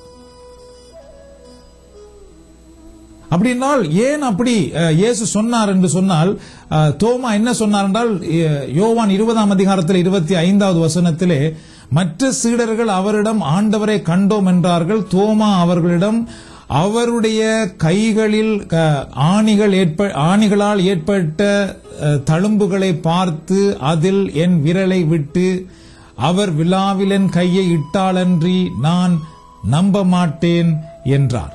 அப்படின்னால் ஏன் அப்படி அஹ், இயேசு சொன்னார் என்று சொன்னால் அஹ், தோமா என்ன சொன்னார் என்றால் அஹ், யோவான் இருபதாம் அதிகாரத்தில் இருபத்தி ஐந்தாவது வசனத்திலே மற்ற சீடர்கள் அவரிடம் ஆண்டவரை கண்டோம் என்றார்கள் தோமா அவர்களிடம் அவருடைய கைகளில் அஹ், ஆணிகள் ஏற்ப ஆணிகளால் ஏற்பட்ட அஹ், தழும்புகளை பார்த்து அதில் என் விரலை விட்டு அவர் விழாவில் என் கையை இட்டாலன்றி நான் நம்ப மாட்டேன் என்றார்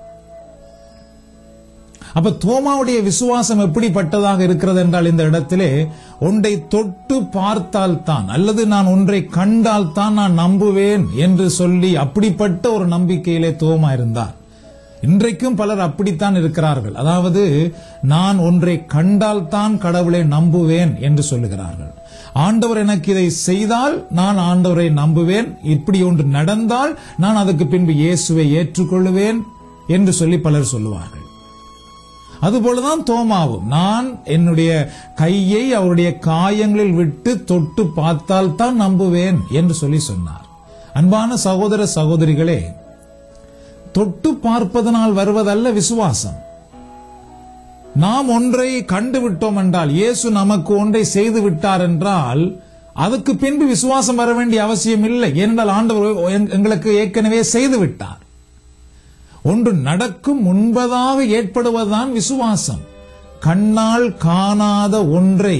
அப்ப தோமாவுடைய விசுவாசம் எப்படிப்பட்டதாக இருக்கிறது என்றால் இந்த இடத்திலே ஒன்றை தொட்டு பார்த்தால் தான் அல்லது நான் ஒன்றை கண்டால் தான் நான் நம்புவேன் என்று சொல்லி அப்படிப்பட்ட ஒரு நம்பிக்கையிலே தோமா இருந்தார் இன்றைக்கும் பலர் அப்படித்தான் இருக்கிறார்கள் அதாவது நான் ஒன்றை கண்டால் தான் கடவுளை நம்புவேன் என்று சொல்லுகிறார்கள் ஆண்டவர் எனக்கு இதை செய்தால் நான் ஆண்டவரை நம்புவேன் இப்படி ஒன்று நடந்தால் நான் அதுக்கு பின்பு இயேசுவை ஏற்றுக்கொள்ளுவேன் என்று சொல்லி பலர் சொல்லுவார்கள் அதுபோலதான் தோமாவும் நான் என்னுடைய கையை அவருடைய காயங்களில் விட்டு தொட்டு பார்த்தால் தான் நம்புவேன் என்று சொல்லி சொன்னார் அன்பான சகோதர சகோதரிகளே தொட்டு பார்ப்பதனால் வருவதல்ல விசுவாசம் நாம் ஒன்றை கண்டு விட்டோம் என்றால் இயேசு நமக்கு ஒன்றை செய்து விட்டார் என்றால் அதுக்கு பின்பு விசுவாசம் வர வேண்டிய அவசியம் இல்லை ஏனென்றால் ஆண்டவர் எங்- எங்களுக்கு ஏற்கனவே செய்து விட்டார் ஒன்று நடக்கும் முன்பதாக ஏற்படுவதுதான் விசுவாசம் கண்ணால் காணாத ஒன்றை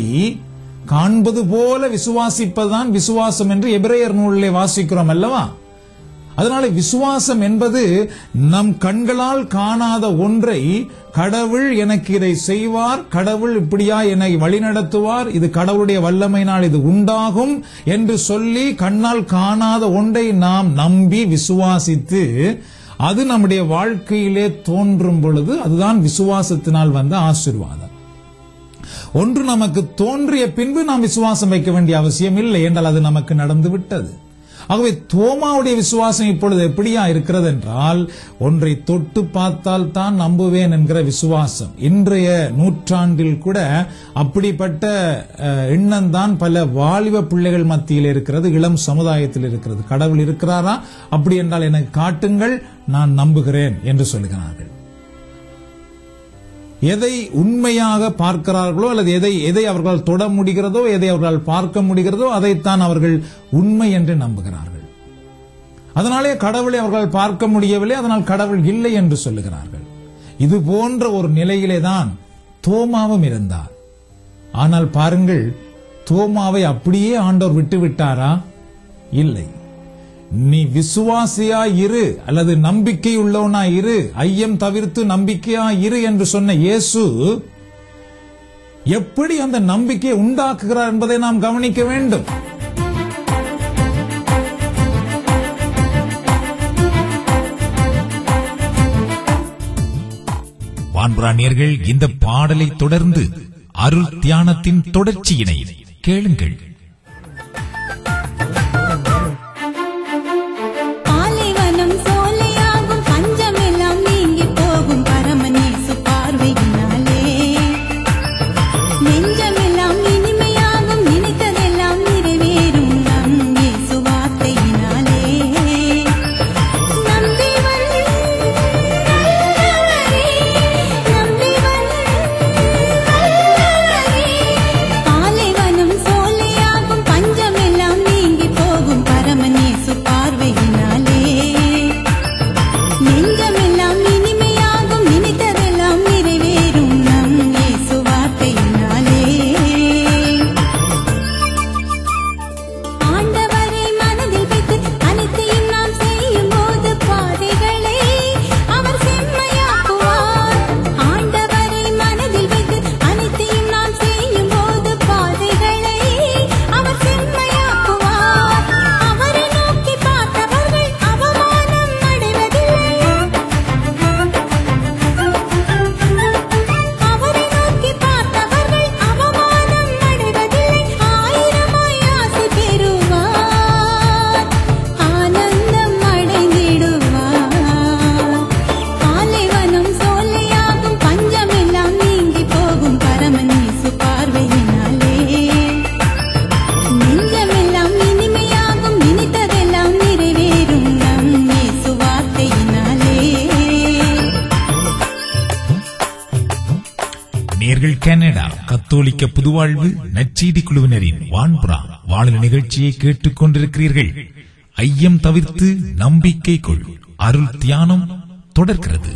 காண்பது போல விசுவாசிப்பதுதான் விசுவாசம் என்று எபிரேயர் நூலிலே வாசிக்கிறோம் அல்லவா அதனால விசுவாசம் என்பது நம் கண்களால் காணாத ஒன்றை கடவுள் எனக்கு இதை செய்வார் கடவுள் இப்படியா என்னை வழிநடத்துவார் இது கடவுளுடைய வல்லமையினால் இது உண்டாகும் என்று சொல்லி கண்ணால் காணாத ஒன்றை நாம் நம்பி விசுவாசித்து அது நம்முடைய வாழ்க்கையிலே தோன்றும் பொழுது அதுதான் விசுவாசத்தினால் வந்த ஆசீர்வாதம் ஒன்று நமக்கு தோன்றிய பின்பு நாம் விசுவாசம் வைக்க வேண்டிய அவசியம் இல்லை என்றால் அது நமக்கு நடந்து விட்டது ஆகவே தோமாவுடைய விசுவாசம் இப்பொழுது எப்படியா இருக்கிறது என்றால் ஒன்றை தொட்டு பார்த்தால் தான் நம்புவேன் என்கிற விசுவாசம் இன்றைய நூற்றாண்டில் கூட அப்படிப்பட்ட அஹ், எண்ணம்தான் பல வாலிப பிள்ளைகள் மத்தியில் இருக்கிறது இளம் சமுதாயத்தில் இருக்கிறது கடவுள் இருக்கிறாரா அப்படி என்றால் எனக்கு காட்டுங்கள் நான் நம்புகிறேன் என்று சொல்லுகிறார்கள் எதை உண்மையாக பார்க்கிறார்களோ அல்லது எதை எதை அவர்களால் தொட முடிகிறதோ எதை அவர்களால் பார்க்க முடிகிறதோ அதைத்தான் அவர்கள் உண்மை என்று நம்புகிறார்கள் அதனாலே கடவுளை அவர்களால் பார்க்க முடியவில்லை அதனால் கடவுள் இல்லை என்று சொல்லுகிறார்கள் இது போன்ற ஒரு நிலையிலே தான் தோமாவும் இருந்தார் ஆனால் பாருங்கள் தோமாவை அப்படியே ஆண்டவர் விட்டு விட்டாரா இல்லை நீ விசுவாசியா இரு அல்லது நம்பிக்கை உள்ளவனா இரு ஐயம் தவிர்த்து நம்பிக்கையா இரு என்று சொன்ன இயேசு எப்படி அந்த நம்பிக்கையை உண்டாக்குகிறார் என்பதை நாம் கவனிக்க வேண்டும் வான்புராணியர்கள் இந்த பாடலை தொடர்ந்து அருள் தியானத்தின் தொடர்ச்சியினை கேளுங்கள் பாலைவனம் சோலையாகும் பஞ்சமெல்லாம் நீங்கி போகும் பரமநேசு பார்வையினாலே நெஞ்சமெல்லாம் இனிமையாகும் நினைத்ததெல்லாம் நிறைவேறும் நம் இயேசு வார்த்தையினாலே நம்பி வந்து நம்பி பாலைவனம் சோலையாகும் பஞ்சமெல்லாம் நீங்கி போகும் பரமநேசு பார்வையினாலே நெஞ்சமெல்லாம் இனிமையாகும் நினைத்ததெல்லாம் நிறைவேறும் நம் இயேசு வார்த்தையினாலே ஆண்டவரை மனதில் வைத்து அனைத்தையும் நாம் செய்யும் போது பாதைகளை அவர் செம்மையாக்குவார் ஆண்டவரை மனதில் வைத்து அனைத்தையும் நாம் செய்யும் போது பாதைகளை அவர் செம்மையாக்குவார் அவரை நோக்கி பார்த்தவர்கள் அவமானம் அடைவதில்லை அவரை நோக்கி பார்த்தவர்கள் அவமானம் அடைவதில்லை ஆயிரமாய் ஆசி பெறுவார் ஆனந்தம் அடைந்திடுவார் பாலைவனம் சோலையாகும் பஞ்சமெல்லாம் நீங்கி போகும் பரமநேசு பார்வையினாலே நெஞ்சமெல்லாம் இனிமையாகும் நினைத்ததெல்லாம் நிறைவேறும் நம் இயேசு வார்த்தையினாலே நேர்கள் கனடா கத்தோலிக்க புதுவாழ்வு நற்செய்தி குழுவினரின் வான்புறா வானொலி நிகழ்ச்சியை கேட்டுக் கொண்டிருக்கிறீர்கள் ஐயம் தவிர்த்து நம்பிக்கை கொள் அருள் தியானம் தொடர்கிறது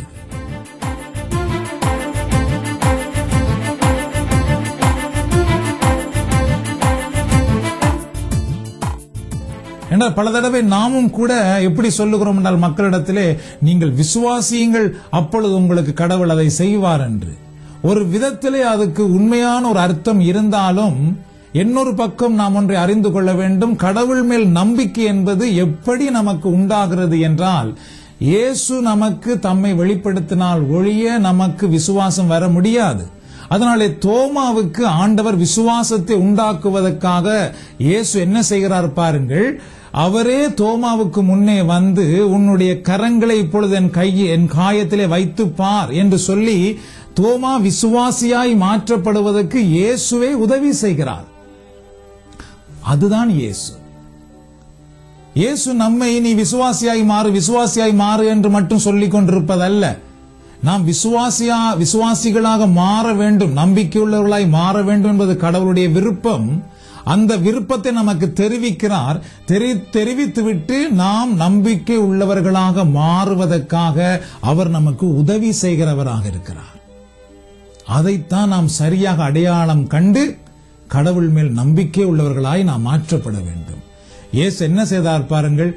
என்றால் பல தடவை நாமும் கூட எப்படி சொல்லுகிறோம் என்றால் மக்களிடத்திலே நீங்கள் விசுவாசியுங்கள் அப்பொழுது உங்களுக்கு கடவுள் அதை செய்வார் என்று ஒரு விதத்திலே அதுக்கு உண்மையான ஒரு அர்த்தம் இருந்தாலும் இன்னொரு பக்கம் நாம் ஒன்றை அறிந்து கொள்ள வேண்டும் கடவுள் மேல் நம்பிக்கை என்பது எப்படி நமக்கு உண்டாகிறது என்றால் இயேசு நமக்கு தம்மை வெளிப்படுத்தினால் ஒழிய நமக்கு விசுவாசம் வர முடியாது அதனாலே தோமாவுக்கு ஆண்டவர் விசுவாசத்தை உண்டாக்குவதற்காக இயேசு என்ன செய்கிறார் பாருங்கள் அவரே தோமாவுக்கு முன்னே வந்து உன்னுடைய கரங்களை இப்பொழுது என் கையை என் காயத்திலே வைத்து பார் என்று சொல்லி தோமா விசுவாசியாய் மாற்றப்படுவதற்கு இயேசுவே உதவி செய்கிறார் அதுதான் இயேசு இயேசு நம்மை நீ விசுவாசியாய் மாறு விசுவாசியாய் மாறு என்று மட்டும் சொல்லிக் கொண்டிருப்பதல்ல நாம் விசுவாசியா விசுவாசிகளாக மாற வேண்டும் நம்பிக்கையுள்ளவர்களாய் மாற வேண்டும் என்பது கடவுளுடைய விருப்பம் அந்த விருப்பத்தை நமக்கு தெரிவிக்கிறார் தெரி தெரிவித்துவிட்டு நாம் நம்பிக்கை உள்ளவர்களாக மாறுவதற்காக அவர் நமக்கு உதவி செய்கிறவராக இருக்கிறார் அதைத்தான் நாம் சரியாக அடையாளம் கண்டு கடவுள் மேல் நம்பிக்கை உள்ளவர்களாய் நாம் மாற்றப்பட வேண்டும் இயேசு என்ன செய்தார் பாருங்கள்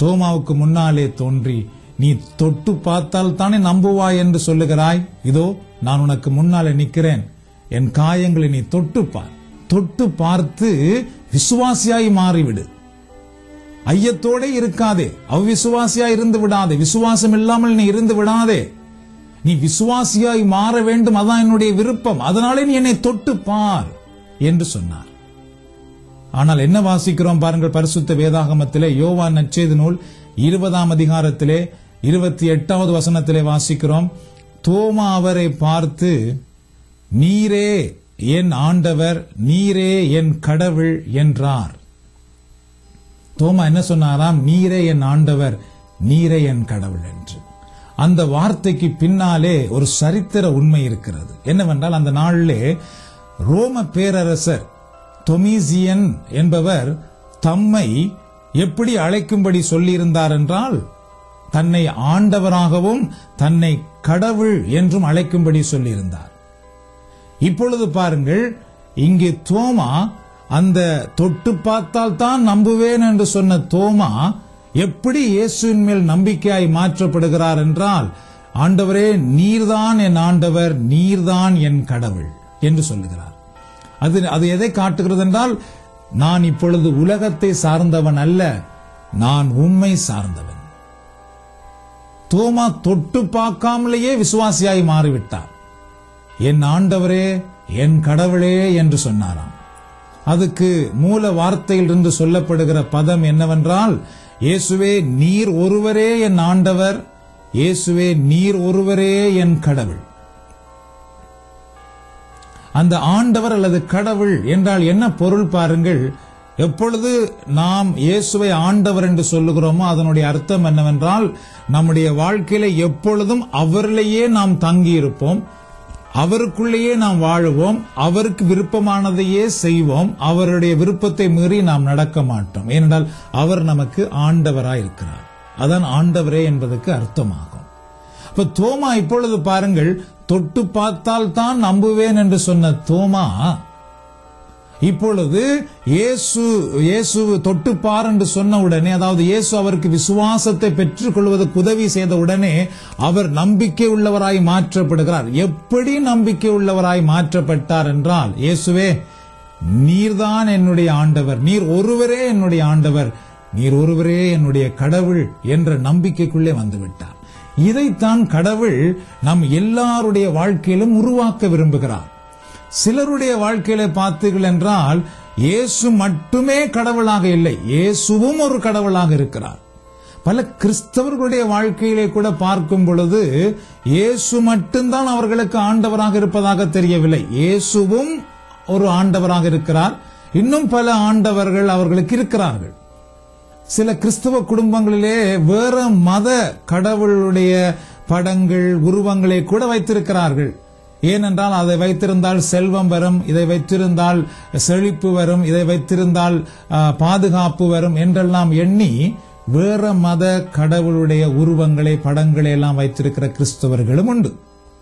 தோமாவுக்கு முன்னாலே தோன்றி நீ தொட்டு பார்த்தால் தானே நம்புவாய் என்று சொல்லுகிறாய் இதோ நான் உனக்கு முன்னாலே நிக்கிறேன் என் காயங்களை நீ தொட்டு பார் தொட்டு பார்த்து விசுவாசியாய் மாறிவிடு ஐயத்தோட இருக்காதே அவ்விசுவாசியா இருந்து விடாதே விசுவாசம் இல்லாமல் நீ இருந்து விடாதே நீ விசுவாசியாய் மாற வேண்டும் அதான் என்னுடைய விருப்பம் அதனாலே நீ என்னை தொட்டு பார் என்று சொன்னார் ஆனால் என்ன வாசிக்கிறோம் பாருங்கள் பரிசுத்த வேதாகமத்திலே யோவான் நச்சேது நூல் இருபதாம் அதிகாரத்திலே இருபத்தி எட்டாவது வசனத்திலே வாசிக்கிறோம் தோமா அவரை பார்த்து நீரே என் ஆண்டவர் நீரே என் கடவுள் என்றார் தோமா என்ன சொன்னாராம் நீரே என் ஆண்டவர் நீரே என் கடவுள் என்று அந்த வார்த்தைக்கு பின்னாலே ஒரு சரித்திர உண்மை இருக்கிறது என்னவென்றால் அந்த நாளிலே ரோம பேரரசர் தொமீசியன் என்பவர் தம்மை எப்படி அழைக்கும்படி சொல்லியிருந்தார் என்றால் தன்னை ஆண்டவராகவும் தன்னை கடவுள் என்றும் அழைக்கும்படி சொல்லியிருந்தார் இப்பொழுது பாருங்கள் இங்கே தோமா அந்த தொட்டு பார்த்தால் தான் நம்புவேன் என்று சொன்ன தோமா எப்படி இயேசுவின் மேல் நம்பிக்கையாய் மாற்றப்படுகிறார் என்றால் ஆண்டவரே நீர்தான் என் ஆண்டவர் நீர்தான் என் கடவுள் என்று சொல்லுகிறார் அது அது எதை காட்டுகிறது என்றால் நான் இப்பொழுது உலகத்தை சார்ந்தவன் அல்ல நான் உண்மை சார்ந்தவன் தோமா தொட்டு பார்க்காமலேயே விசுவாசியாய் மாறிவிட்டார் என் ஆண்டவரே என் கடவுளே என்று சொன்னாராம் அதுக்கு மூல வார்த்தையிலிருந்து சொல்லப்படுகிற பதம் என்னவென்றால் இயேசுவே நீர் ஒருவரே என் ஆண்டவர் இயேசுவே நீர் ஒருவரே என் கடவுள் அந்த ஆண்டவர் அல்லது கடவுள் என்றால் என்ன பொருள் பாருங்கள் எப்பொழுது நாம் இயேசுவை ஆண்டவர் என்று சொல்லுகிறோமோ அதனுடைய அர்த்தம் என்னவென்றால் நம்முடைய வாழ்க்கையில எப்பொழுதும் அவரிலேயே நாம் தங்கி இருப்போம் அவருக்குள்ளேயே நாம் வாழுவோம் அவருக்கு விருப்பமானதையே செய்வோம் அவருடைய விருப்பத்தை மீறி நாம் நடக்க மாட்டோம் ஏனென்றால் அவர் நமக்கு ஆண்டவராய் இருக்கிறார் அதான் ஆண்டவரே என்பதற்கு அர்த்தமாகும் அப்ப தோமா இப்பொழுது பாருங்கள் தொட்டு பார்த்தால் தான் நம்புவேன் என்று சொன்ன தோமா இப்பொழுது இயேசு இயேசு தொட்டு பார் என்று சொன்ன உடனே அதாவது இயேசு அவருக்கு விசுவாசத்தை பெற்றுக் கொள்வதற்கு உதவி செய்த உடனே அவர் நம்பிக்கை உள்ளவராய் மாற்றப்படுகிறார் எப்படி நம்பிக்கை உள்ளவராய் மாற்றப்பட்டார் என்றால் இயேசுவே நீர்தான் என்னுடைய ஆண்டவர் நீர் ஒருவரே என்னுடைய ஆண்டவர் நீர் ஒருவரே என்னுடைய கடவுள் என்ற நம்பிக்கைக்குள்ளே வந்துவிட்டார் இதைத்தான் கடவுள் நம் எல்லாருடைய வாழ்க்கையிலும் உருவாக்க விரும்புகிறார் சிலருடைய வாழ்க்கையில பார்த்தீர்கள் என்றால் இயேசு மட்டுமே கடவுளாக இல்லை இயேசுவும் ஒரு கடவுளாக இருக்கிறார் பல கிறிஸ்தவர்களுடைய வாழ்க்கையிலே கூட பார்க்கும் பொழுது இயேசு மட்டும்தான் அவர்களுக்கு ஆண்டவராக இருப்பதாக தெரியவில்லை இயேசுவும் ஒரு ஆண்டவராக இருக்கிறார் இன்னும் பல ஆண்டவர்கள் அவர்களுக்கு இருக்கிறார்கள் சில கிறிஸ்தவ குடும்பங்களிலே வேற மத கடவுளுடைய படங்கள் உருவங்களை கூட வைத்திருக்கிறார்கள் ஏனென்றால் அதை வைத்திருந்தால் செல்வம் வரும் இதை வைத்திருந்தால் செழிப்பு வரும் இதை வைத்திருந்தால் பாதுகாப்பு வரும் என்றெல்லாம் எண்ணி வேற மத கடவுளுடைய உருவங்களை படங்களை எல்லாம் வைத்திருக்கிற கிறிஸ்தவர்களும் உண்டு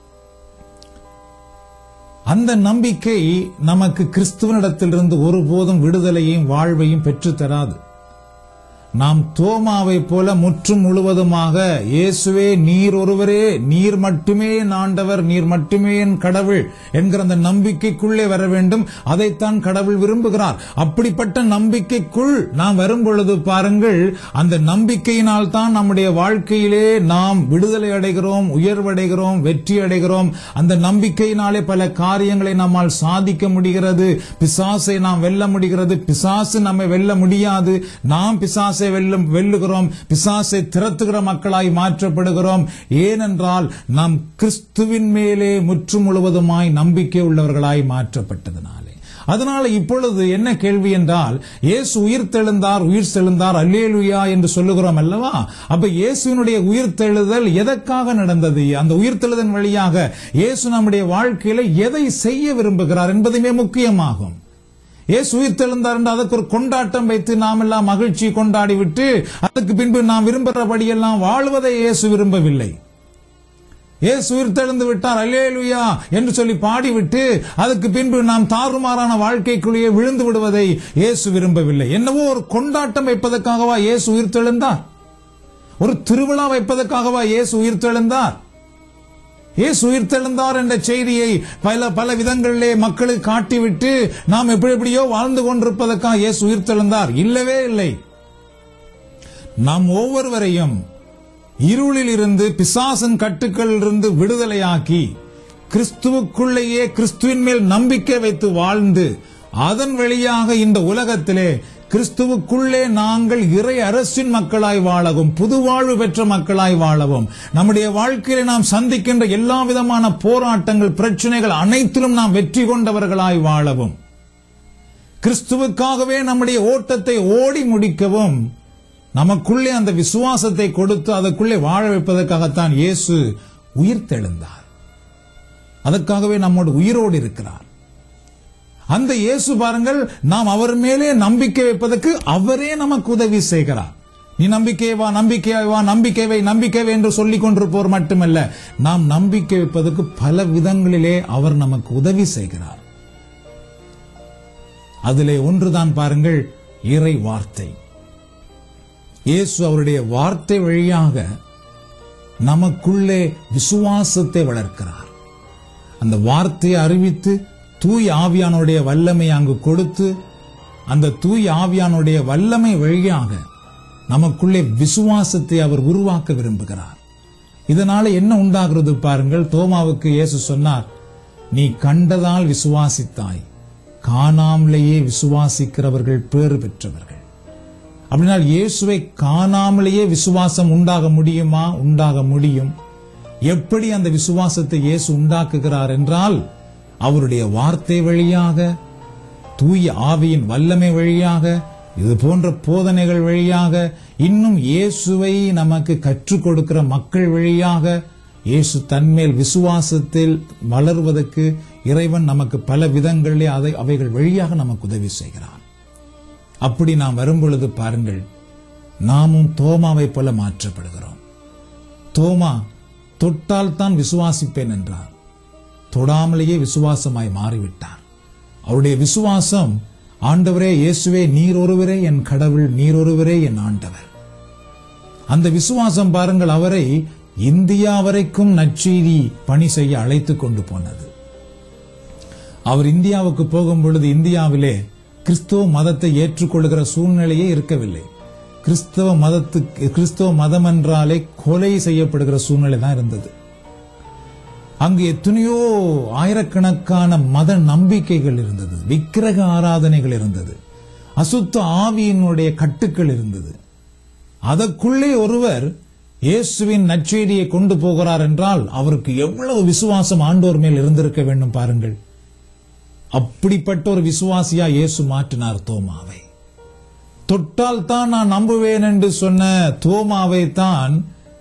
அந்த நம்பிக்கை நமக்கு கிறிஸ்துவனிடத்திலிருந்து ஒருபோதும் விடுதலையும் வாழ்வையும் பெற்றுத் தராது நாம் தோமாவை போல முற்றும் முழுவதுமாக இயேசுவே நீர் ஒருவரே நீர் மட்டுமே என் ஆண்டவர் நீர் மட்டுமே என் கடவுள் என்கிற அந்த நம்பிக்கைக்குள்ளே வர வேண்டும் அதைத்தான் கடவுள் விரும்புகிறார் அப்படிப்பட்ட நம்பிக்கைக்குள் நாம் வரும் பொழுது பாருங்கள் அந்த நம்பிக்கையினால் தான் நம்முடைய வாழ்க்கையிலே நாம் விடுதலை அடைகிறோம் உயர்வடைகிறோம் வெற்றி அடைகிறோம் அந்த நம்பிக்கையினாலே பல காரியங்களை நம்மால் சாதிக்க முடிகிறது பிசாசை நாம் வெல்ல முடிகிறது பிசாசு நம்மை வெல்ல முடியாது நாம் பிசாசு பிசாசை வெல்லும் வெல்லுகிறோம் பிசாசை திரத்துகிற மக்களாய் மாற்றப்படுகிறோம் ஏனென்றால் நாம் கிறிஸ்துவின் மேலே முற்று முழுவதுமாய் நம்பிக்கை உள்ளவர்களாய் மாற்றப்பட்டதனாலே அதனால இப்பொழுது என்ன கேள்வி என்றால் இயேசு உயிர் தெழுந்தார் உயிர் செழுந்தார் அல்லேலுயா என்று சொல்லுகிறோம் அல்லவா அப்ப இயேசுவினுடைய உயிர் தெழுதல் எதற்காக நடந்தது அந்த உயிர் தெழுதல் வழியாக இயேசு நம்முடைய வாழ்க்கையில எதை செய்ய விரும்புகிறார் என்பதுமே முக்கியமாகும் ஏசு உயிர்த்தெழுந்தார் என்று அதற்கு ஒரு கொண்டாட்டம் வைத்து நாம் எல்லாம் மகிழ்ச்சி கொண்டாடி விட்டு அதுக்கு பின்பு நாம் விரும்புகிறபடியெல்லாம் வாழ்வதை இயேசு விரும்பவில்லை ஏசு உயிர்த்தெழுந்து விட்டார் அல்லேலுயா என்று சொல்லி பாடிவிட்டு அதுக்கு பின்பு நாம் தாறுமாறான வாழ்க்கைக்குள்ளேயே விழுந்து விடுவதை இயேசு விரும்பவில்லை என்னவோ ஒரு கொண்டாட்டம் வைப்பதற்காகவா இயேசு உயிர்த்தெழுந்தார் ஒரு திருவிழா வைப்பதற்காகவா இயேசு உயிர்த்தெழுந்தார் இயேசு உயிர்த்தெழுந்தார் என்ற செய்தியை பல பல விதங்களிலே மக்களுக்கு காட்டிவிட்டு நாம் எப்படி எப்படியோ வாழ்ந்து கொண்டிருப்பதற்காக இயேசு உயிர்த்தெழுந்தார் இல்லவே இல்லை நாம் ஒவ்வொருவரையும் இருளில் இருந்து பிசாசன் கட்டுக்களில் இருந்து விடுதலையாக்கி கிறிஸ்துவுக்குள்ளேயே கிறிஸ்துவின் மேல் நம்பிக்கை வைத்து வாழ்ந்து அதன் வழியாக இந்த உலகத்திலே கிறிஸ்துவுக்குள்ளே நாங்கள் இறை அரசின் மக்களாய் வாழவும் புது வாழ்வு பெற்ற மக்களாய் வாழவும் நம்முடைய வாழ்க்கையிலே நாம் சந்திக்கின்ற எல்லா விதமான போராட்டங்கள் பிரச்சனைகள் அனைத்திலும் நாம் வெற்றி கொண்டவர்களாய் வாழவும் கிறிஸ்துவுக்காகவே நம்முடைய ஓட்டத்தை ஓடி முடிக்கவும் நமக்குள்ளே அந்த விசுவாசத்தை கொடுத்து அதற்குள்ளே வாழ வைப்பதற்காகத்தான் இயேசு உயிர்த்தெழுந்தார் அதற்காகவே நம்மோடு உயிரோடு இருக்கிறார் அந்த இயேசு பாருங்கள் நாம் அவர் மேலே நம்பிக்கை வைப்பதற்கு அவரே நமக்கு உதவி செய்கிறார் நீ நம்பிக்கை வா நம்பிக்கை வா நம்பிக்கை வை நம்பிக்கை வை என்று சொல்லிக் கொண்டிருப்போர் மட்டுமல்ல நாம் நம்பிக்கை வைப்பதற்கு பல விதங்களிலே அவர் நமக்கு உதவி செய்கிறார் அதிலே ஒன்றுதான் பாருங்கள் இறை வார்த்தை இயேசு அவருடைய வார்த்தை வழியாக நமக்குள்ளே விசுவாசத்தை வளர்க்கிறார் அந்த வார்த்தையை அறிவித்து தூய் ஆவியானுடைய வல்லமை அங்கு கொடுத்து அந்த தூய் ஆவியானுடைய வல்லமை வழியாக நமக்குள்ளே விசுவாசத்தை அவர் உருவாக்க விரும்புகிறார் இதனால என்ன உண்டாகிறது பாருங்கள் தோமாவுக்கு இயேசு சொன்னார் நீ கண்டதால் விசுவாசித்தாய் காணாமலேயே விசுவாசிக்கிறவர்கள் பேறு பெற்றவர்கள் அப்படின்னா இயேசுவை காணாமலேயே விசுவாசம் உண்டாக முடியுமா உண்டாக முடியும் எப்படி அந்த விசுவாசத்தை இயேசு உண்டாக்குகிறார் என்றால் அவருடைய வார்த்தை வழியாக தூய ஆவியின் வல்லமை வழியாக இது போன்ற போதனைகள் வழியாக இன்னும் இயேசுவை நமக்கு கற்றுக் கொடுக்கிற மக்கள் வழியாக இயேசு தன்மேல் விசுவாசத்தில் வளர்வதற்கு இறைவன் நமக்கு பல விதங்களிலே அதை அவைகள் வழியாக நமக்கு உதவி செய்கிறார் அப்படி நாம் வரும்பொழுது பாருங்கள் நாமும் தோமாவை போல மாற்றப்படுகிறோம் தோமா தொட்டால் தான் விசுவாசிப்பேன் என்றார் தொடாமலேயே விசுவாசமாய் மாறிவிட்டார் அவருடைய விசுவாசம் ஆண்டவரே இயேசுவே நீர் ஒருவரே என் கடவுள் நீர் ஒருவரே என் ஆண்டவர் அந்த விசுவாசம் பாருங்கள் அவரை இந்தியா வரைக்கும் நற்செய்தி பணி செய்ய அழைத்துக் கொண்டு போனது அவர் இந்தியாவுக்கு போகும் பொழுது இந்தியாவிலே கிறிஸ்துவ மதத்தை ஏற்றுக்கொள்கிற சூழ்நிலையே இருக்கவில்லை கிறிஸ்தவ மதத்துக்கு கிறிஸ்தவ மதம் என்றாலே கொலை செய்யப்படுகிற சூழ்நிலை தான் இருந்தது அங்கு எத்தனையோ ஆயிரக்கணக்கான மத நம்பிக்கைகள் இருந்தது விக்கிரக ஆராதனைகள் இருந்தது அசுத்த ஆவியினுடைய கட்டுக்கள் இருந்தது அதற்குள்ளே ஒருவர் இயேசுவின் நற்செய்தியை கொண்டு போகிறார் என்றால் அவருக்கு எவ்வளவு விசுவாசம் ஆண்டோர் மேல் இருந்திருக்க வேண்டும் பாருங்கள் அப்படிப்பட்ட ஒரு விசுவாசியா இயேசு மாற்றினார் தோமாவை தொட்டால் தான் நான் நம்புவேன் என்று சொன்ன தோமாவை தான்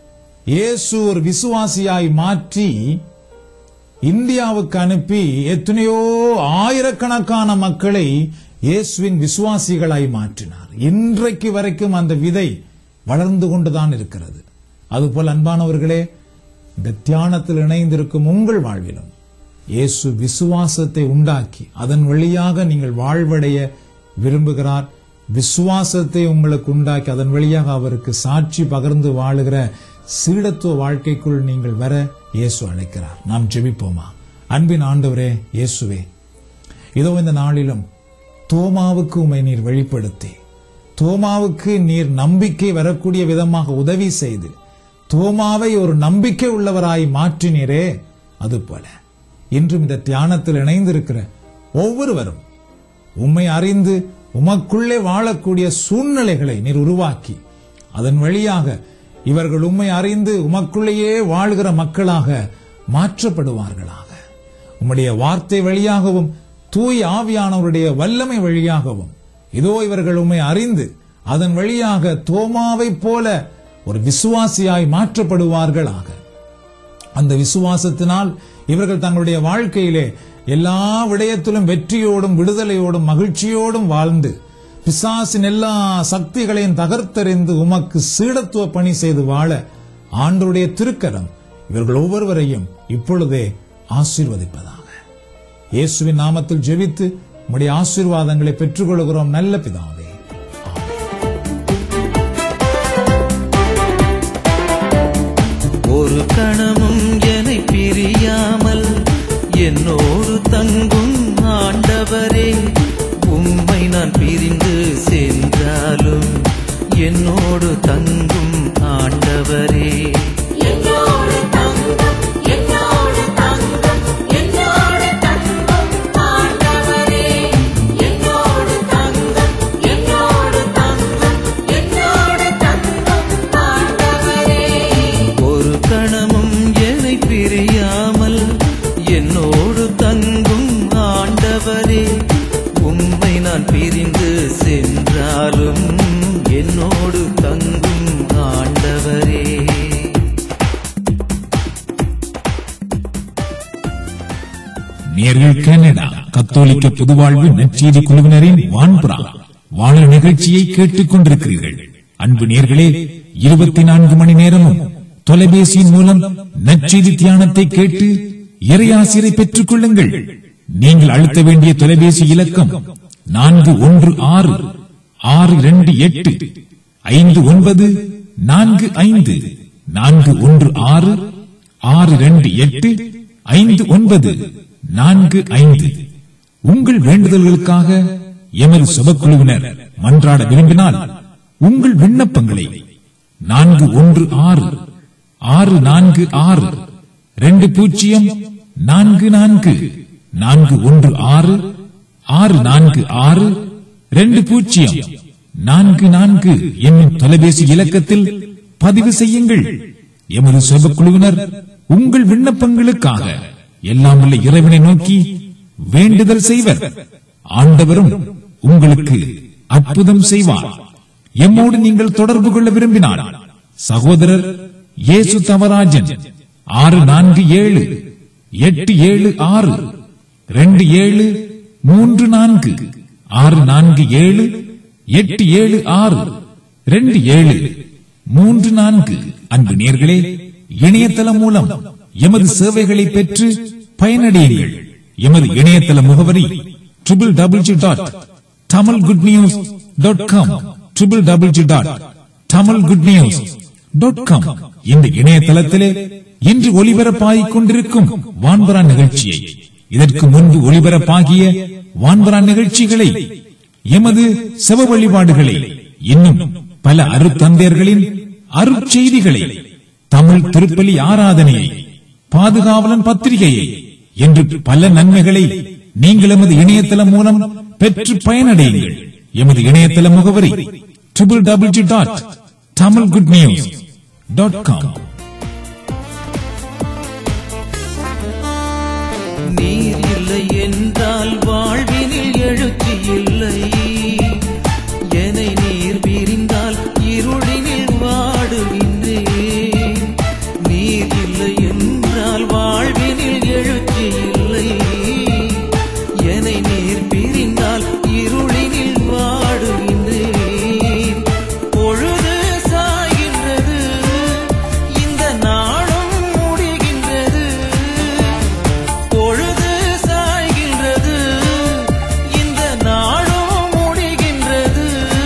இயேசு ஒரு விசுவாசியாய் மாற்றி இந்தியாவுக்கு அனுப்பி எத்தனையோ ஆயிரக்கணக்கான மக்களை இயேசுவின் விசுவாசிகளாய் மாற்றினார் இன்றைக்கு வரைக்கும் அந்த விதை வளர்ந்து கொண்டுதான் இருக்கிறது அதுபோல் அன்பானவர்களே இந்த தியானத்தில் இணைந்திருக்கும் உங்கள் வாழ்விலும் இயேசு விசுவாசத்தை உண்டாக்கி அதன் வழியாக நீங்கள் வாழ்வடைய விரும்புகிறார் விசுவாசத்தை உங்களுக்கு உண்டாக்கி அதன் வழியாக அவருக்கு சாட்சி பகிர்ந்து வாழுகிற சீடத்துவ வாழ்க்கைக்குள் நீங்கள் வர இயேசு அழைக்கிறார் நாம் ஜெபிப்போமா அன்பின் ஆண்டவரே இயேசுவே இதோ இந்த நாளிலும் தோமாவுக்கு உமை நீர் வெளிப்படுத்தி தோமாவுக்கு நீர் நம்பிக்கை வரக்கூடிய விதமாக உதவி செய்து தோமாவை ஒரு நம்பிக்கை உள்ளவராய் மாற்றினீரே அதுபோல இன்றும் இந்த தியானத்தில் இணைந்திருக்கிற ஒவ்வொருவரும் உம்மை அறிந்து உமக்குள்ளே வாழக்கூடிய சூழ்நிலைகளை நீர் உருவாக்கி அதன் வழியாக இவர்கள் உம்மை அறிந்து உமக்குள்ளேயே வாழ்கிற மக்களாக மாற்றப்படுவார்களாக உம்முடைய வார்த்தை வழியாகவும் தூய் ஆவியானவருடைய வல்லமை வழியாகவும் இதோ இவர்கள் உம்மை அறிந்து அதன் வழியாக தோமாவைப் போல ஒரு விசுவாசியாய் மாற்றப்படுவார்களாக அந்த விசுவாசத்தினால் இவர்கள் தங்களுடைய வாழ்க்கையிலே எல்லா விடயத்திலும் வெற்றியோடும் விடுதலையோடும் மகிழ்ச்சியோடும் வாழ்ந்து பிசாசின் எல்லா சக்திகளையும் தகர்த்தறிந்து உமக்கு சீடத்துவ பணி செய்து வாழ ஆண்டருடைய திருக்கரம் இவர்கள் ஒவ்வொருவரையும் இப்பொழுதே ஆசீர்வதிப்பதாக இயேசுவின் நாமத்தில் ஜெபித்து உம்முடைய ஆசீர்வாதங்களை பெற்றுக்கொள்கிறோம் நல்ல பிதாவே என்னோடு தங்கும் ஆண்டவரே என்னோடு தங்கும் என்னோடு தங்கும் என்னோடு தங்கும் ஆண்டவரே என்னோடு தங்கும் என்னோடு தங்கும் என்னோடு தங்கும் ஆண்டவரே ஒரு கணமும் என்னை பிரியாமல் என்னோடு தங்கும் ஆண்டவரே உம்மை நான் பிரிந்து சென்றாலும் என்னோடு தங்கும் ஆண்டவரே நேர்கள் கனடா கத்தோலிக்க பொதுவாழ்வு நற்செய்தி குழுவினரின் வான்புறா வாழல் நிகழ்ச்சியை கேட்டுக் கொண்டிருக்கிறீர்கள் அன்பு நேர்களே இருபத்தி நான்கு மணி நேரமும் தொலைபேசியின் மூலம் நற்செய்தி தியானத்தை கேட்டு இறையாசிரை பெற்றுக் கொள்ளுங்கள் நீங்கள் அழுத்த வேண்டிய தொலைபேசி இலக்கம் நான்கு ஒன்று ஆறு ஆறு இரண்டு எட்டு ஐந்து ஒன்பது நான்கு ஐந்து நான்கு ஒன்று ஆறு ஆறு இரண்டு எட்டு ஐந்து ஒன்பது நான்கு ஐந்து உங்கள் வேண்டுதல்களுக்காக எமது சபக்குழுவினர் மன்றாட விரும்பினால் உங்கள் விண்ணப்பங்களை நான்கு ஒன்று ஆறு ஆறு நான்கு ஆறு ரெண்டு பூஜ்ஜியம் நான்கு நான்கு நான்கு ஒன்று ஆறு ஆறு நான்கு ஆறு ரெண்டு பூஜ்ஜியம் நான்கு நான்கு என்னும் தொலைபேசி இலக்கத்தில் பதிவு செய்யுங்கள் எமது சபக்குழுவினர் உங்கள் விண்ணப்பங்களுக்காக எல்லாம் உள்ள இறைவனை நோக்கி வேண்டுதல் செய்வர் ஆண்டவரும் உங்களுக்கு அற்புதம் செய்வார் எம்மோடு நீங்கள் தொடர்பு கொள்ள விரும்பினால் சகோதரர் இயேசு தவராஜன் ஆறு நான்கு ஏழு எட்டு ஏழு ஆறு ரெண்டு ஏழு மூன்று நான்கு ஆறு நான்கு ஏழு எட்டு ஏழு ஆறு ரெண்டு ஏழு மூன்று நான்கு அன்பு நேர்களே இணையதளம் மூலம் எமது சேவைகளை பெற்று பயனடையுங்கள் எமது இணையதள முகவரி triple double G dot Tamil good news dot com triple double G dot Tamil good news dot com இந்த இணையதளத்திலே இன்று ஒளிபரப்பாகிக் கொண்டிருக்கும் வான்பரா நிகழ்ச்சியை இதற்கு முன்பு ஒளிபரப்பாகிய வான்பரா நிகழ்ச்சிகளை எமது செவ வழிபாடுகளை இன்னும் பல அருத்தந்தையர்களின் அருட்செய்திகளை தமிழ் திருப்பலி ஆராதனையை பாதுகாவலன் பத்திரிகையை என்று பல நன்மைகளை நீங்கள் எமது இணையதளம் மூலம் பெற்று பயனடையுங்கள் எமது இணையதள முகவரி triple double G dot Tamil good news dot com நீர் இல்லை என்றால் வாழ்வினில் எழுச்சி இல்லை என்னை நீர் பிரிந்தால் இருளினில் வாடுகின்றேன் நீர் இல்லை என்றால் வாழ்வினில் எழுச்சி இல்லை என்னை நீர் பிரிந்தால் இருளினில் வாடுகின்றேன் பொழுது சாய்கின்றது இந்த நாளும் முடிகின்றது பொழுது சாய்கின்றது இந்த நாளும் முடிகின்றது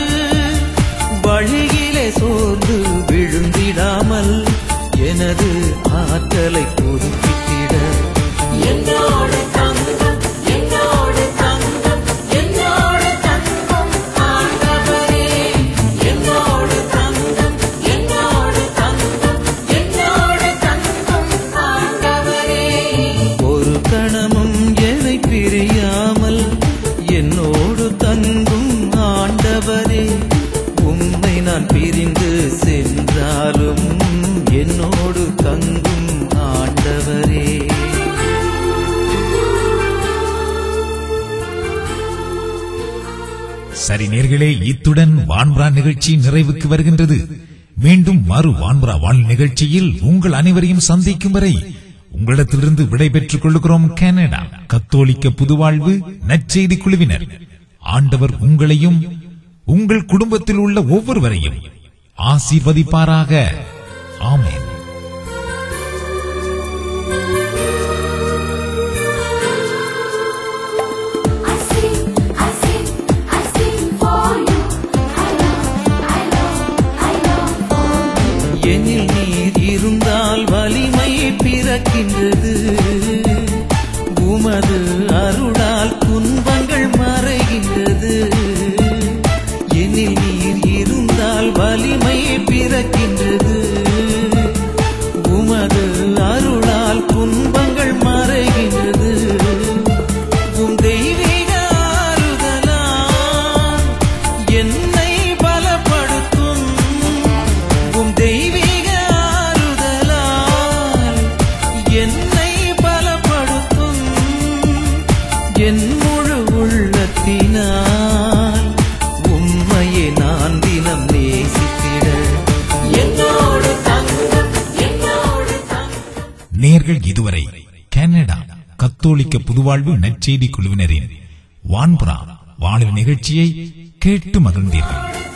வழியிலே சோர்ந்து விழுந்திடாமல் எனது ஆற்றலை புதுப்பித்திட என்னோடு தங்கும் என்னோடு தங்கும் என்னோடு தங்கும் ஆண்டவரே என்னோடு தங்கும் என்னோடு தங்கும் என்னோடு தங்கும் ஆண்டவரே ஒரு கணமும் என்னை பிரியாமல் என்னோடு தங்கும் ஆண்டவரே உம்மை நான் பிரிந்து சென்றாலும் என்னோடு தங்கும் ஆண்டவரே சரி நேர்களே இத்துடன் வான்பரா நிகழ்ச்சி நிறைவுக்கு வருகின்றது மீண்டும் மறு வான்பரா வாழ் நிகழ்ச்சியில் உங்கள் அனைவரையும் சந்திக்கும் வரை உங்களிடத்திலிருந்து விடைபெற்றுக் கொள்கிறோம் கனடா கத்தோலிக்க புதுவாழ்வு நற்செய்தி குழுவினர் ஆண்டவர் உங்களையும் உங்கள் குடும்பத்தில் உள்ள ஒவ்வொருவரையும் ஆசீர்வதிப்பாராக ஆமென் I sing, I sing, I sing for you. I love, I love, I love for you. என்னில் நீர் இருந்தால் வலிமை பிறக்கின்றது உமது அருளால் துன்பங்கள் மறைகின்றது என்னில் நீர் இருந்தால் வலிமை பிறக்கின்றது உமது அருளால் துன்பங்கள் மறைகின்றது உம் தெய்வீக ஆறுதலால் என்னை பலப்படுத்தும் உம் தெய்வீக ஆறுதலால் என்னை பலப்படுத்தும் என் முழு உள்ளத்தினால் உம்மையே நான் தினம் நேசித்திட என்னோடு தங்கம் என்னோடு நேர்கள் இதுவரை கனடா கத்தோலிக்க புதுவாழ்வு நற்செய்தி குழுவினரின் வான்புறா வானொலி நிகழ்ச்சியை கேட்டு மகிழ்ந்தீர்கள்